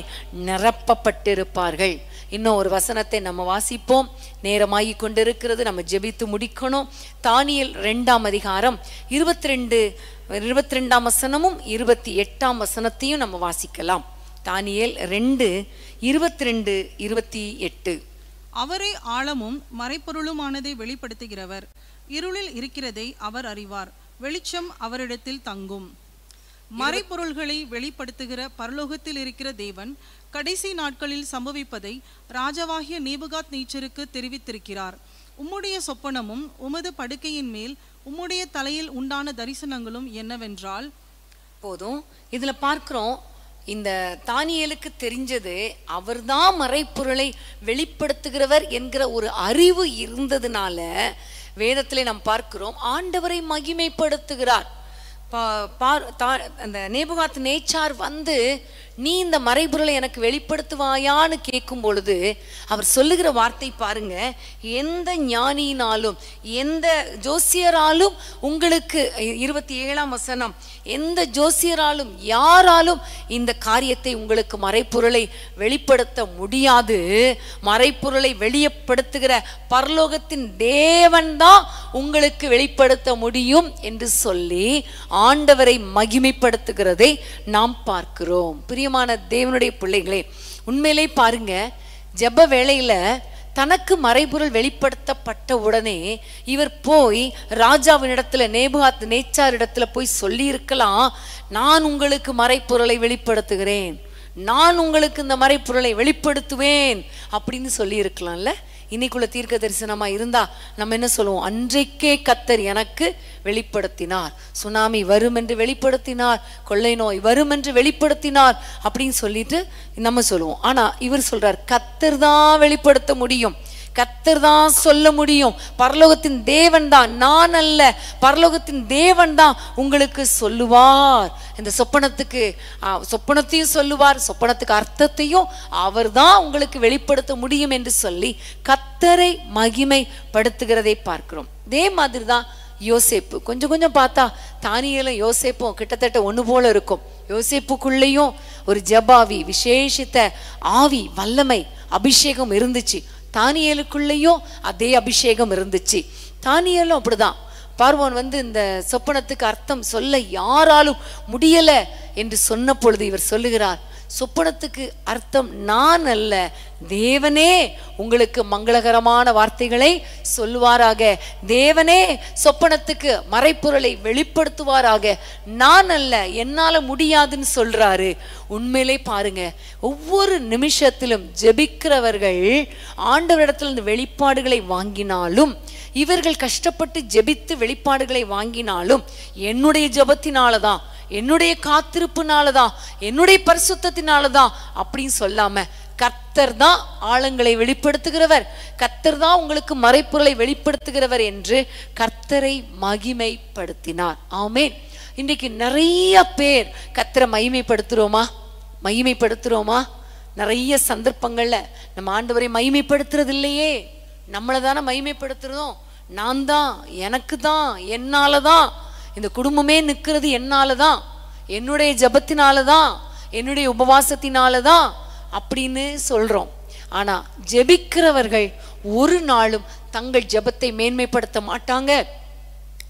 நிரப்பப்பட்டிருப்பார்கள் இன்னும் ஒரு வசனத்தை நம்ம வாசிப்போம் நேரமாகி கொண்டிருக்கிறது நம்ம ஜெபித்து முடிக்கணும் தானியல் ரெண்டாம் அதிகாரம் இருபத்தி ரெண்டு இருபத்தி ரெண்டாம் வசனமும் இருபத்தி எட்டாம் வசனத்தையும் நம்ம வாசிக்கலாம் தானியேல் ரெண்டு இருபத்தி ரெண்டு இருபத்தி எட்டு அவரே ஆழமும் மறைப்பொருளுமானதை வெளிப்படுத்துகிறவர் இருளில் இருக்கிறதை அவர் அறிவார் வெளிச்சம் அவரிடத்தில் தங்கும் மறைப்பொருள்களை வெளிப்படுத்துகிற பரலோகத்தில் இருக்கிற தேவன் கடைசி நாட்களில் சம்பவிப்பதை ராஜாவாகிய நேபுகாத் நீச்சருக்கு தெரிவித்திருக்கிறார் உம்முடைய சொப்பனமும் உமது படுக்கையின் மேல் உம்முடைய தலையில் உண்டான தரிசனங்களும் என்னவென்றால் போதும் இதுல பார்க்கிறோம் இந்த தானியேலுக்கு தெரிஞ்சது அவர்தான் மறைப்பொருளை வெளிப்படுத்துகிறவர் என்கிற ஒரு அறிவு இருந்ததுனால வேதத்திலே நாம் பார்க்கிறோம் ஆண்டவரை மகிமைப்படுத்துகிறார் பா- பார் தா- அந்த நேபுகாத் நேச்சார் வந்து நீ இந்த மறைபொருளை எனக்கு வெளிப்படுத்துவாயான்னு கேட்கும் பொழுது அவர் சொல்லுகிற வார்த்தை பாருங்க எந்த ஞானியினாலும் எந்த ஜோசியராலும் உங்களுக்கு இருபத்தி ஏழாம் வசனம் எந்த ஜோசியராலும் யாராலும் இந்த காரியத்தை உங்களுக்கு மறைப்பொருளை வெளிப்படுத்த முடியாது மறைப்பொருளை வெளிப்படுத்துகிற பரலோகத்தின் தேவன்தான் உங்களுக்கு வெளிப்படுத்த முடியும் என்று சொல்லி ஆண்டவரை மகிமைப்படுத்துகிறதை நாம் பார்க்கிறோம் பிரியமான தேவனுடைய பிள்ளைகளே உண்மையிலே பாருங்க ஜெப வேளையில தனக்கு மறைபொருள் வெளிப்படுத்தப்பட்ட உடனே இவர் போய் ராஜாவினிடத்துல நேபுகாத் நேச்சார் இடத்துல போய் சொல்லி இருக்கலாம் நான் உங்களுக்கு மறைப்பொருளை வெளிப்படுத்துகிறேன் நான் உங்களுக்கு இந்த மறைப்பொருளை வெளிப்படுத்துவேன் அப்படின்னு சொல்லி இருக்கலாம்ல இன்னைக்குள்ள தீர்க்க தரிசனமா இருந்தா நம்ம என்ன சொல்லுவோம் அன்றைக்கே கத்தர் எனக்கு வெளிப்படுத்தினார் சுனாமி வரும் என்று வெளிப்படுத்தினார் கொள்ளை நோய் வரும் என்று வெளிப்படுத்தினார் அப்படின்னு சொல்லிட்டு நம்ம சொல்லுவோம் ஆனா இவர் சொல்றார் கத்தர் தான் வெளிப்படுத்த முடியும் கத்தர் தான் சொல்ல முடியும் பரலோகத்தின் தேவன் தான் நான் அல்ல பரலோகத்தின் தேவன் தான் உங்களுக்கு சொல்லுவார் இந்த சொப்பனத்துக்கு ஆ, சொப்பனத்தையும் சொல்லுவார் சொப்பனத்துக்கு அர்த்தத்தையும் அவர் தான் உங்களுக்கு வெளிப்படுத்த முடியும் என்று சொல்லி கத்தரை மகிமைப்படுத்துகிறதை பார்க்கிறோம் இதே மாதிரி தான் யோசேப்பு கொஞ்சம் கொஞ்சம் பார்த்தா தானியலும் யோசேப்பும் கிட்டத்தட்ட ஒன்று போல இருக்கும் யோசேப்புக்குள்ளேயும் ஒரு ஜபாவி விசேஷித்த ஆவி வல்லமை அபிஷேகம் இருந்துச்சு தானியலுக்குள்ளேயும் அதே அபிஷேகம் இருந்துச்சு தானியலும் அப்படிதான் பார்வோன் வந்து இந்த சொப்பனத்துக்கு அர்த்தம் சொல்ல யாராலும் முடியல என்று சொன்ன பொழுது இவர் சொல்லுகிறார் சொப்பனத்துக்கு அர்த்தம் நான் அல்ல தேவனே உங்களுக்கு மங்களகரமான வார்த்தைகளை சொல்லுவாராக தேவனே சொப்பனத்துக்கு மறைப்பொருளை வெளிப்படுத்துவாராக நான் அல்ல என்னால முடியாதுன்னு சொல்றாரு உண்மையிலே பாருங்க ஒவ்வொரு நிமிஷத்திலும் ஜெபிக்கிறவர்கள் ஆண்டவரிடத்தில் இந்த வெளிப்பாடுகளை வாங்கினாலும் இவர்கள் கஷ்டப்பட்டு ஜெபித்து வெளிப்பாடுகளை வாங்கினாலும் என்னுடைய ஜெபத்தினால தான் என்னுடைய காத்திருப்புனால தான் என்னுடைய பரிசுத்தத்தினால தான் அப்படின்னு சொல்லாம கர்த்தர் தான் ஆழங்களை வெளிப்படுத்துகிறவர் கர்த்தர் தான் உங்களுக்கு மறைப்பொருளை வெளிப்படுத்துகிறவர் என்று கர்த்தரை மகிமைப்படுத்தினார் ஆமென் இன்றைக்கு நிறைய பேர் கர்த்தரை மகிமைப்படுத்துறோமா மகிமைப்படுத்துறோமா நிறைய சந்தர்ப்பங்கள்ல நம்ம ஆண்டவரை மகிமைப்படுத்துறது இல்லையே நம்மளை தானே மகிமைப்படுத்துறோம் நான் தான் எனக்கு தான் என்னால தான் இந்த குடும்பமே நிற்கிறது என்னால தான் என்னுடைய ஜபத்தினால தான் என்னுடைய உபவாசத்தினால தான் அப்படின்னு சொல்றோம் ஆனா ஜெபிக்கிறவர்கள் ஒரு நாளும் தங்கள் ஜெபத்தை மேன்மைப்படுத்த மாட்டாங்க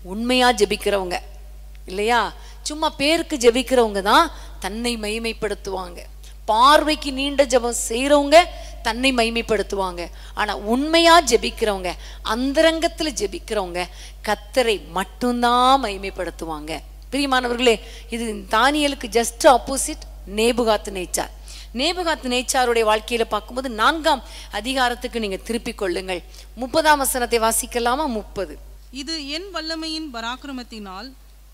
உண்மையா ஜெபிக்கிறவங்க இல்லையா சும்மா பேருக்கு ஜெபிக்கிறவங்க தான் தன்னை மகிமைப்படுத்துவாங்க பார்வைக்கு நீண்ட ஜெபம் செய்றவங்க தன்னை மகிமைப்படுத்துவாங்க ஆனா உண்மையா ஜெபிக்கிறவங்க அந்தரங்கத்துல ஜெபிக்கிறவங்க கத்தரை மட்டும்தான் மகிமைப்படுத்துவாங்க பிரியமானவர்களே இது தானியலுக்கு ஜஸ்ட் ஆப்போசிட் நேபுகாத்து நேச்சார் நேபுகாத்து நேச்சாருடைய வாழ்க்கையில பார்க்கும்போது நான்காம் அதிகாரத்துக்கு நீங்க திருப்பிக் கொள்ளுங்கள் முப்பதாம் வசனத்தை வாசிக்கலாமா முப்பது இது என் வல்லமையின் பராக்கிரமத்தினால்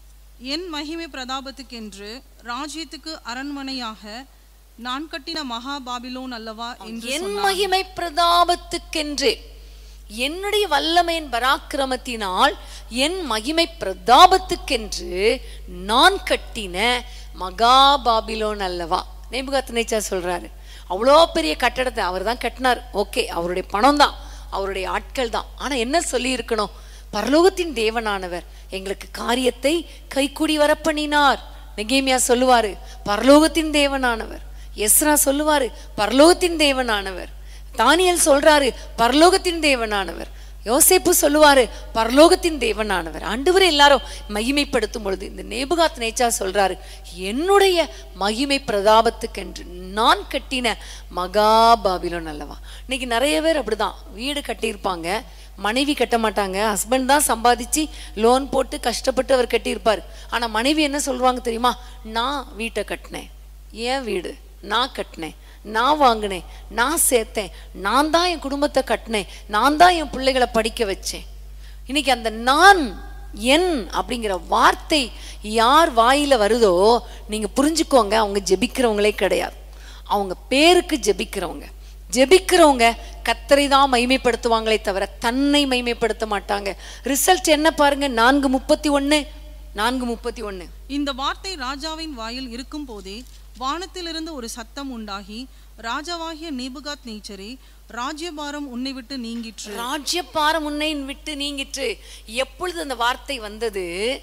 என் மகிமை பிரதாபத்துக்கென்று ராஜ்யத்துக்கு அரண்மனையாக நான் கட்டின மகா பாபிலோன் அல்லவா என்று என் மகிமை பிரதாபத்துக்கென்று என்னுடைய வல்லமையின் பராக்கிரமத்தினால் என் மகிமை பிரதாபத்துக்கென்று நான் கட்டின மகா பாபிலோன் அல்லவா நேபுகாத்து நேச்சா சொல்றாரு அவ்வளோ பெரிய கட்டடத்தை அவர் தான் கட்டினார் ஓகே அவருடைய பணம் தான் அவருடைய ஆட்கள் தான் ஆனா என்ன சொல்லி இருக்கணும் பரலோகத்தின் தேவனானவர் எங்களுக்கு காரியத்தை கைக்கூடி வரப்பண்ணினார் நெகேமியா சொல்லுவாரு பரலோகத்தின் தேவனானவர் எஸ்ரா சொல்லுவாரு பரலோகத்தின் தேவனானவர் தானியல் சொல்றாரு பரலோகத்தின் தேவனானவர் யோசேப்பு சொல்லுவாரு பரலோகத்தின் தேவனானவர் ஆண்டவர் எல்லாரும் மகிமைப்படுத்தும் பொழுது இந்த நேபுகாத் நேச்சா சொல்றாரு என்னுடைய மகிமை பிரதாபத்துக்கென்று நான் கட்டின மகா பாபிலோன் அல்லவா இன்னைக்கு நிறைய பேர் அப்படிதான் வீடு கட்டியிருப்பாங்க மனைவி கட்ட மாட்டாங்க ஹஸ்பண்ட் தான் சம்பாதிச்சு லோன் போட்டு கஷ்டப்பட்டு அவர் கட்டியிருப்பார் ஆனா மனைவி என்ன சொல்லுவாங்க தெரியுமா நான் வீட்டை கட்டினேன் ஏன் வீடு நான் கட்டினேன் நான் வாங்கினேன் நான் சேர்த்தேன் நான் தான் என் குடும்பத்தை கட்டினேன் நான் தான் என் பிள்ளைகளை படிக்க வச்சேன் இன்னைக்கு அந்த நான் என் அப்படிங்கிற வார்த்தை யார் வாயில வருதோ நீங்க புரிஞ்சுக்கோங்க அவங்க ஜெபிக்கிறவங்களே கிடையாது அவங்க பேருக்கு ஜெபிக்கிறவங்க ஜெபிக்கிறவங்க கத்தரை தான் மைமைப்படுத்துவாங்களே தவிர தன்னை மைமைப்படுத்த மாட்டாங்க ரிசல்ட் என்ன பாருங்க நான்கு முப்பத்தி ஒண்ணு நான்கு முப்பத்தி ஒண்ணு இந்த வார்த்தை ராஜாவின் வாயில் இருக்கும் போதே வானத்திலிருந்து ஒரு சத்தம் உண்டாகி ராஜாவாகிய நேபுகாத் நேச்சரே ராஜ்யபாரம் உன்னை விட்டு நீங்கிற்று ராஜ்யபாரம் உன்னை விட்டு நீங்கிற்று எப்பொழுது அந்த வார்த்தை வந்தது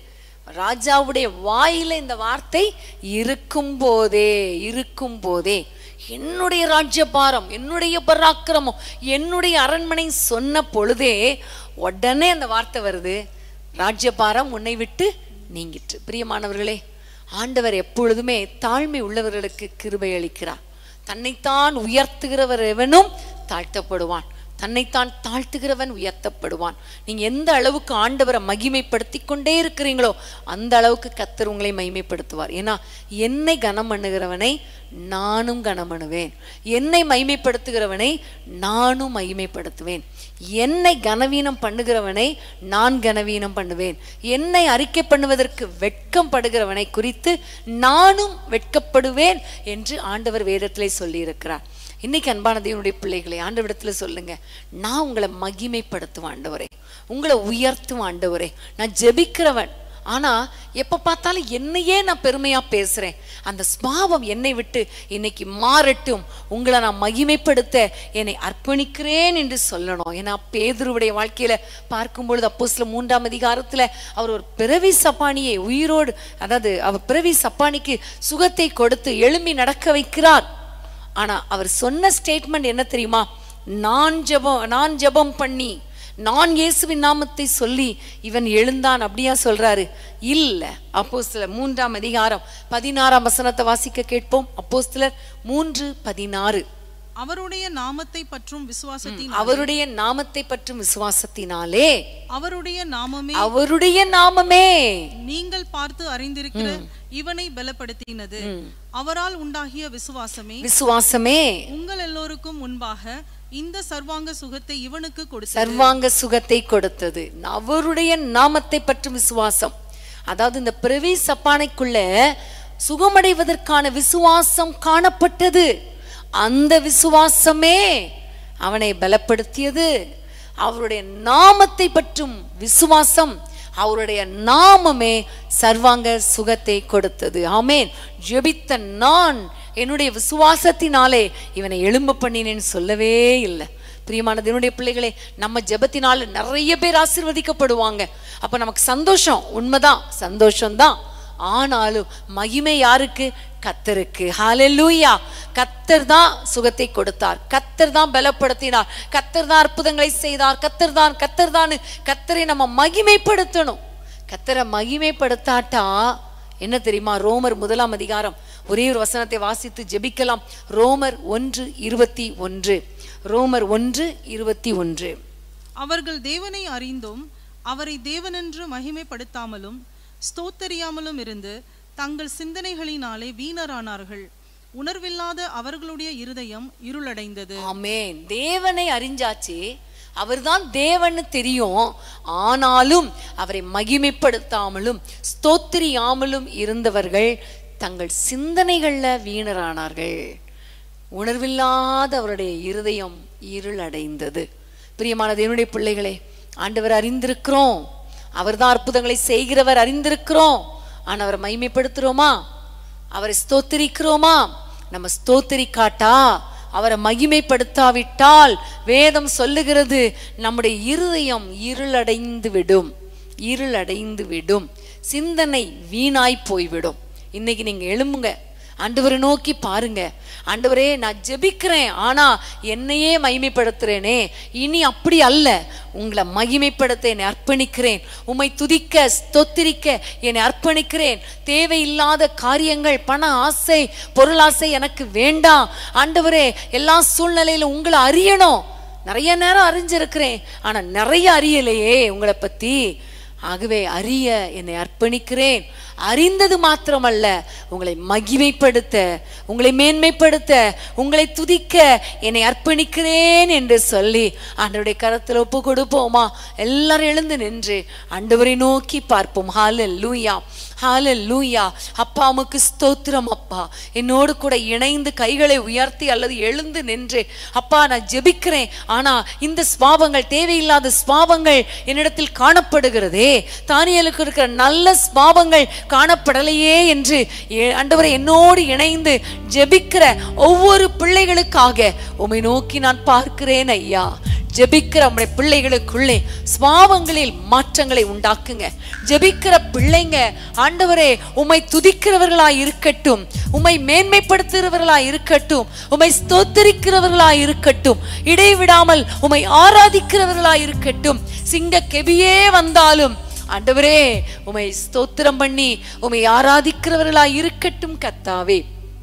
ராஜாவுடைய வாயில இந்த வார்த்தை இருக்கும் போதே இருக்கும் போதே என்னுடைய ராஜ்யபாரம் என்னுடைய பராக்கிரமம் என்னுடைய அரண்மனை சொன்ன பொழுதே உடனே அந்த வார்த்தை வருது ராஜ்யபாரம் உன்னை விட்டு நீங்கிற்று பிரியமானவர்களே ஆண்டவர் எப்பொழுதுமே தாழ்மை உள்ளவர்களுக்கு கிருபை அளிக்கிறார் தன்னைத்தான் உயர்த்துகிறவர் எவனும் தாழ்த்தப்படுவான் தன்னைத்தான் தாழ்த்துகிறவன் உயர்த்தப்படுவான் நீங்க எந்த அளவுக்கு ஆண்டவரை மகிமைப்படுத்தி கொண்டே இருக்கிறீங்களோ அந்த அளவுக்கு கத்தர் உங்களை மகிமைப்படுத்துவார் ஏன்னா என்னை கனம் பண்ணுகிறவனை நானும் கனம் பண்ணுவேன் என்னை மகிமைப்படுத்துகிறவனை நானும் மகிமைப்படுத்துவேன் என்னை கனவீனம் பண்ணுகிறவனை நான் கனவீனம் பண்ணுவேன் என்னை அறிக்கை பண்ணுவதற்கு வெட்கம் படுகிறவனை குறித்து நானும் வெட்கப்படுவேன் என்று ஆண்டவர் வேதத்திலே சொல்லியிருக்கிறார் இன்னைக்கு அன்பான தேவனுடைய பிள்ளைகளை ஆண்டவரிடத்துல சொல்லுங்க நான் உங்களை மகிமைப்படுத்துவேன் ஆண்டவரே உங்களை உயர்த்தும் ஆண்டவரே நான் ஜெபிக்கிறவன் ஆனா எப்ப பார்த்தாலும் என்னையே நான் பெருமையா பேசுறேன் அந்த ஸ்பாவம் என்னை விட்டு இன்னைக்கு மாறட்டும் உங்களை நான் மகிமைப்படுத்த என்னை அர்ப்பணிக்கிறேன் என்று சொல்லணும் ஏன்னா பேதுருவுடைய வாழ்க்கையில பார்க்கும் பொழுது அப்போ சில மூன்றாம் அதிகாரத்துல அவர் ஒரு பிறவி சப்பானியை உயிரோடு அதாவது அவர் பிறவி சப்பானிக்கு சுகத்தை கொடுத்து எழும்பி நடக்க வைக்கிறார் ஆனா அவர் சொன்ன ஸ்டேட்மெண்ட் என்ன தெரியுமா நான் ஜெபம் நான் ஜெபம் பண்ணி நான் இயேசுவின் நாமத்தை சொல்லி இவன் எழுந்தான் அப்படியா சொல்றாரு இல்ல அப்போஸ்தலர் மூன்றாம் அதிகாரம் பதினாறாம் வசனத்தை வாசிக்க கேட்போம் அப்போஸ்தலர் மூன்று பதினாறு அவருடைய நாமத்தை பற்றும் விசுவாசத்தின் அவருடைய நாமத்தை பற்றும் விசுவாசத்தினாலே அவருடைய நாமமே அவருடைய நாமமே நீங்கள் பார்த்து அறிந்திருக்கிற இவனை பலப்படுத்தினது அவரால் உண்டாகிய விசுவாசமே விசுவாசமே உங்கள் எல்லோருக்கும் முன்பாக இந்த சர்வாங்க சுகத்தை இவனுக்கு கொடுத்தது சர்வாங்க சுகத்தை கொடுத்தது அவருடைய நாமத்தை பற்றும் விசுவாசம் அதாவது இந்த பிரவி சப்பானைக்குள்ள சுகமடைவதற்கான விசுவாசம் காணப்பட்டது அந்த விசுவாசமே அவனை பலப்படுத்தியது அவருடைய நாமத்தை பற்றும் விசுவாசம் அவருடைய நாமமே சர்வாங்க சுகத்தை கொடுத்தது ஆமேன் ஜெபித்த நான் என்னுடைய விசுவாசத்தினாலே இவனை எழும்ப பண்ணினேன்னு சொல்லவே இல்லை பிரியமான தேவனுடைய பிள்ளைகளே நம்ம ஜெபத்தினால நிறைய பேர் ஆசீர்வதிக்கப்படுவாங்க அப்ப நமக்கு சந்தோஷம் உண்மைதான் சந்தோஷம்தான் ஆனாலும் மகிமை யாருக்கு கத்தருக்கு ஹalleluya கத்தர் தான் சுகத்தை கொடுத்தார் கத்தர் தான் பலப்படுத்தினார் கத்தர் தான் அற்புதங்களை செய்தார் கத்தர் தான் கத்தர் தான் கத்தரை நம்ம மகிமைப்படுத்தணும் கத்தரை மகிமைப்படுத்தாட்டா என்ன தெரியுமா ரோமர் முதலாம் அதிகாரம் ஒரே ஒரு வசனத்தை வாசித்து ஜெபிக்கலாம் ரோமர் ஒன்று இருபத்தி ஒன்று ரோமர் ஒன்று இருபத்தி ஒன்று அவர்கள் தேவனை அறிந்தும் அவரை தேவனென்று மகிமைப்படுத்தாமலும் ஸ்தோத்தரியாமலும் இருந்து தங்கள் சிந்தனைகளினாலே வீணரானார்கள் உணர்வில்லாத அவர்களுடைய இருதயம் இருளடைந்தது ஆமென் தேவனை அறிஞ்சாச்சு அவர்தான் தேவன்னு தெரியும் ஆனாலும் அவரை மகிமைப்படுத்தாமலும் ஸ்தோத்திரியாமலும் இருந்தவர்கள் தங்கள் சிந்தனைகள்ல வீணரானார்கள் உணர்வில்லாத அவருடைய இருதயம் இருளடைந்தது பிரியமான தேவனுடைய பிள்ளைகளே ஆண்டவர் அறிந்திருக்கிறோம் அவர்தான் அற்புதங்களை செய்கிறவர் அறிந்திருக்கிறோம் ஆனா அவரை மகிமைப்படுத்துறோமா அவரை ஸ்தோத்திரிக்கிறோமா நம்ம ஸ்தோத்திரிக்காட்டா அவரை மகிமைப்படுத்தாவிட்டால் வேதம் சொல்லுகிறது நம்முடைய இருதயம் இருளடைந்து விடும் இருளடைந்து விடும் சிந்தனை வீணாய் போய்விடும் இன்னைக்கு நீங்க எழும்புங்க ஆண்டவரை நோக்கி பாருங்க ஆண்டவரே நான் ஜெபிக்கிறேன் ஆனா என்னையே மகிமைப்படுத்துறேனே இனி அப்படி அல்ல உங்களை மகிமைப்படுத்த என்னை அர்ப்பணிக்கிறேன் உம்மை துதிக்க ஸ்தோத்திரிக்க என்னை அர்ப்பணிக்கிறேன் தேவையில்லாத காரியங்கள் பண ஆசை பொருளாசை எனக்கு வேண்டாம் ஆண்டவரே எல்லா சூழ்நிலையிலும் உங்களை அறியணும் நிறைய நேரம் அறிஞ்சிருக்கிறேன் ஆனா நிறைய அறியலையே உங்களை பத்தி ஆகவே அறிய என்னை அர்ப்பணிக்கிறேன் அறிந்தது மாத்திரமல்ல உங்களை மகிமைப்படுத்த உங்களை மேன்மைப்படுத்த உங்களை துதிக்க என்னை அர்ப்பணிக்கிறேன் என்று சொல்லி ஆண்டவருடைய கரத்தில் ஒப்பு கொடுப்போமா எல்லாரும் எழுந்து நின்று ஆண்டவரை நோக்கி பார்ப்போம் ஹாலல் லூயா ஹாலல் லூயா அப்பா உமக்கு ஸ்தோத்திரம் அப்பா என்னோடு கூட இணைந்து கைகளை உயர்த்தி அல்லது எழுந்து நின்று அப்பா நான் ஜெபிக்கிறேன் ஆனா இந்த ஸ்வாபங்கள் தேவையில்லாத ஸ்வாபங்கள் என்னிடத்தில் காணப்படுகிறதே தானியலுக்கு இருக்கிற நல்ல ஸ்வாபங்கள் காணப்படலையே என்று ஏ- ஆண்டவரை என்னோடு இணைந்து ஜெபிக்கிற ஒவ்வொரு பிள்ளைகளுக்காக உம்மை நோக்கி நான் பார்க்கிறேன் ஐயா ஜெபிக்கிற உம்முடைய பிள்ளைகளுக்குள்ளே ஸ்வாவங்களில் மாற்றங்களை உண்டாக்குங்க ஜெபிக்கிற பிள்ளைங்க ஆண்டவரே உம்மை துதிக்கிறவர்களாய் இருக்கட்டும் உம்மை மேன்மைப்படுத்துகிறவர்களாய் இருக்கட்டும் உம்மை ஸ்தோத்தரிக்கிறவர்களாய் இருக்கட்டும் இடைவிடாமல் உம்மை ஆராதிக்கிறவர்களாய் இருக்கட்டும் சிங்க கெபியே வந்தாலும் ஆண்டவரே உம்மை ஸ்தோத்திரம் பண்ணி உம்மை ஆராதிக்கிறவர்களாய் இருக்கட்டும் கத்தாவே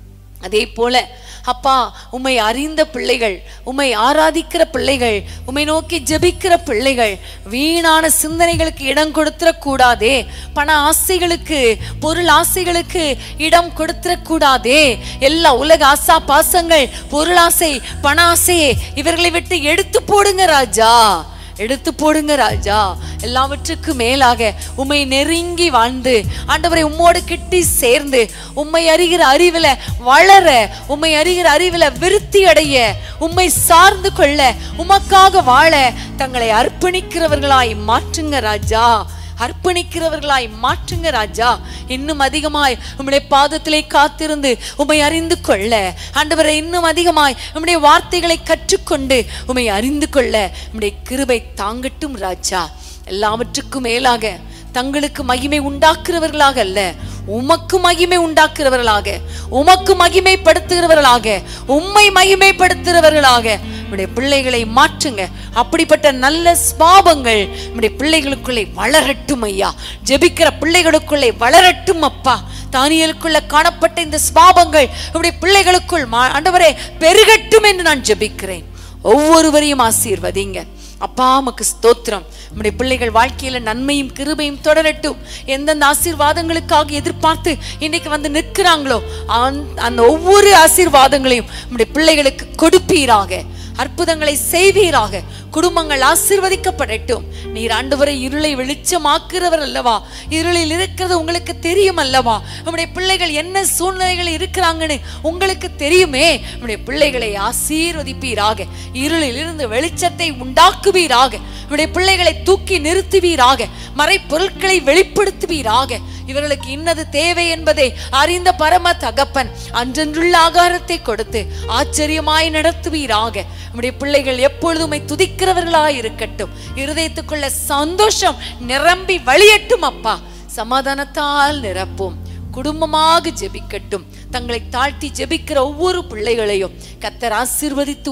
அதே போல அப்பா உம்மை அறிந்த பிள்ளைகள் உம்மை ஆராதிக்கிற பிள்ளைகள் உம்மை நோக்கி ஜெபிக்கிற பிள்ளைகள் வீணான சிந்தனைகளுக்கு இடம் கொடுத்துட கூடாதே பண ஆசைகளுக்கு பொருள் ஆசைகளுக்கு இடம் கொடுத்துட கூடாதே எல்லா உலக ஆசா பாசங்கள் பொருளாசை பண ஆசையை இவர்களை விட்டு எடுத்து போடுங்க ராஜா எடுத்து போடுங்க ராஜா எல்லாவற்றுக்கும் மேலாக உம்மை நெருங்கி வாழ்ந்து ஆண்டவரை உம்மோடு கிட்டி சேர்ந்து உம்மை அறிகிற அறிவுல வளர உம்மை அறிகிற அறிவுல விருத்தி அடைய உம்மை சார்ந்து கொள்ள உமக்காக வாழ தங்களை அர்ப்பணிக்கிறவர்களாய் மாற்றுங்க ராஜா அர்ப்பணிக்கிறவர்களாய் மாற்றுங்க ராஜா இன்னும் அதிகமாய் உம்முடைய பாதத்திலே காத்திருந்து உம்மை அறிந்து கொள்ள ஆண்டவரை இன்னும் அதிகமாய் உம்முடைய வார்த்தைகளை கற்றுக்கொண்டு உம்மை அறிந்து கொள்ள உம்முடைய கிருபை தாங்கட்டும் ராஜா எல்லாவற்றுக்கும் மேலாக தங்களுக்கு மகிமை உண்டாக்குறவர்களாக அல்ல உமக்கு மகிமை உண்டாக்குறவர்களாக உமக்கு மகிமைப்படுத்துகிறவர்களாக உம்மை மகிமைப்படுத்துகிறவர்களாக உடைய பிள்ளைகளை மாற்றுங்க அப்படிப்பட்ட நல்ல ஸ்வாபங்கள் நம்முடைய பிள்ளைகளுக்குள்ளே வளரட்டும் ஐயா ஜெபிக்கிற பிள்ளைகளுக்குள்ளே வளரட்டும் அப்பா தானியலுக்குள்ள காணப்பட்ட இந்த ஸ்வாபங்கள் உடைய பிள்ளைகளுக்குள் மா- ஆண்டவரே பெருகட்டும் என்று நான் ஜெபிக்கிறேன் ஒவ்வொருவரையும் ஆசீர்வதிங்க அப்பா உமக்கு ஸ்தோத்திரம் நம்முடைய பிள்ளைகள் வாழ்க்கையில நன்மையும் கிருபையும் தொடரட்டும் எந்தெந்த ஆசீர்வாதங்களுக்காக எதிர்பார்த்து இன்னைக்கு வந்து நிற்கிறாங்களோ அந்த- அந்த ஒவ்வொரு ஆசீர்வாதங்களையும் நம்முடைய பிள்ளைகளுக்கு கொடுப்பீராக அற்புதங்களை செய்வீராக குடும்பங்கள் ஆசீர்வதிக்கப்படட்டும் நீர் ஆண்டவரை இருளை வெளிச்சமாக்குறவர் அல்லவா இருளில் இருக்கிறது உங்களுக்கு தெரியும் அல்லவா உம்முடைய பிள்ளைகள் என்ன சூழ்நிலைகள் இருக்கிறாங்கன்னு உங்களுக்கு தெரியுமே உம்முடைய பிள்ளைகளை ஆசீர்வதிப்பீராக இருளில் இருந்து வெளிச்சத்தை உண்டாக்குவீராக உம்முடைய பிள்ளைகளை தூக்கி நிறுத்துவீராக மறைப்பொருட்களை வெளிப்படுத்துவீராக இவர்களுக்கு இன்னது தேவை என்பதை அறிந்த பரம தகப்பன் அன்றன்றுள்ள ஆகாரத்தை கொடுத்து ஆச்சரியமாய் நடத்துவீராக நம்முடைய பிள்ளைகள் எப்பொழுதுமே துதிக்கிறவர்களாய் இருக்கட்டும் இருதயத்துக்குள்ள சந்தோஷம் நிரம்பி வழியட்டும் அப்பா சமாதானத்தால் நிரப்பும் குடும்பமாக ஜெபிக்கட்டும் தங்களை தாழ்த்தி ஜெபிக்கிற ஒவ்வொரு பிள்ளைகளையும் கத்தர் ஆசீர்வதித்து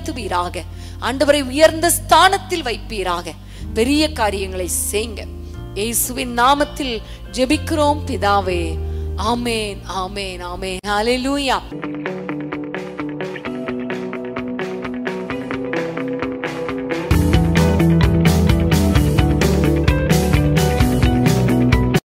உயர்த்துவீராக ஆண்டவரை உயர்ந்த ஸ்தானத்தில் வைப்பீராக பெரிய காரியங்களை செய்யுங்க இயேசுவின் நாமத்தில் ஜெபிக்கிறோம் பிதாவே ஆமேன் ஆமேன் ஆமேன் ஹalleluya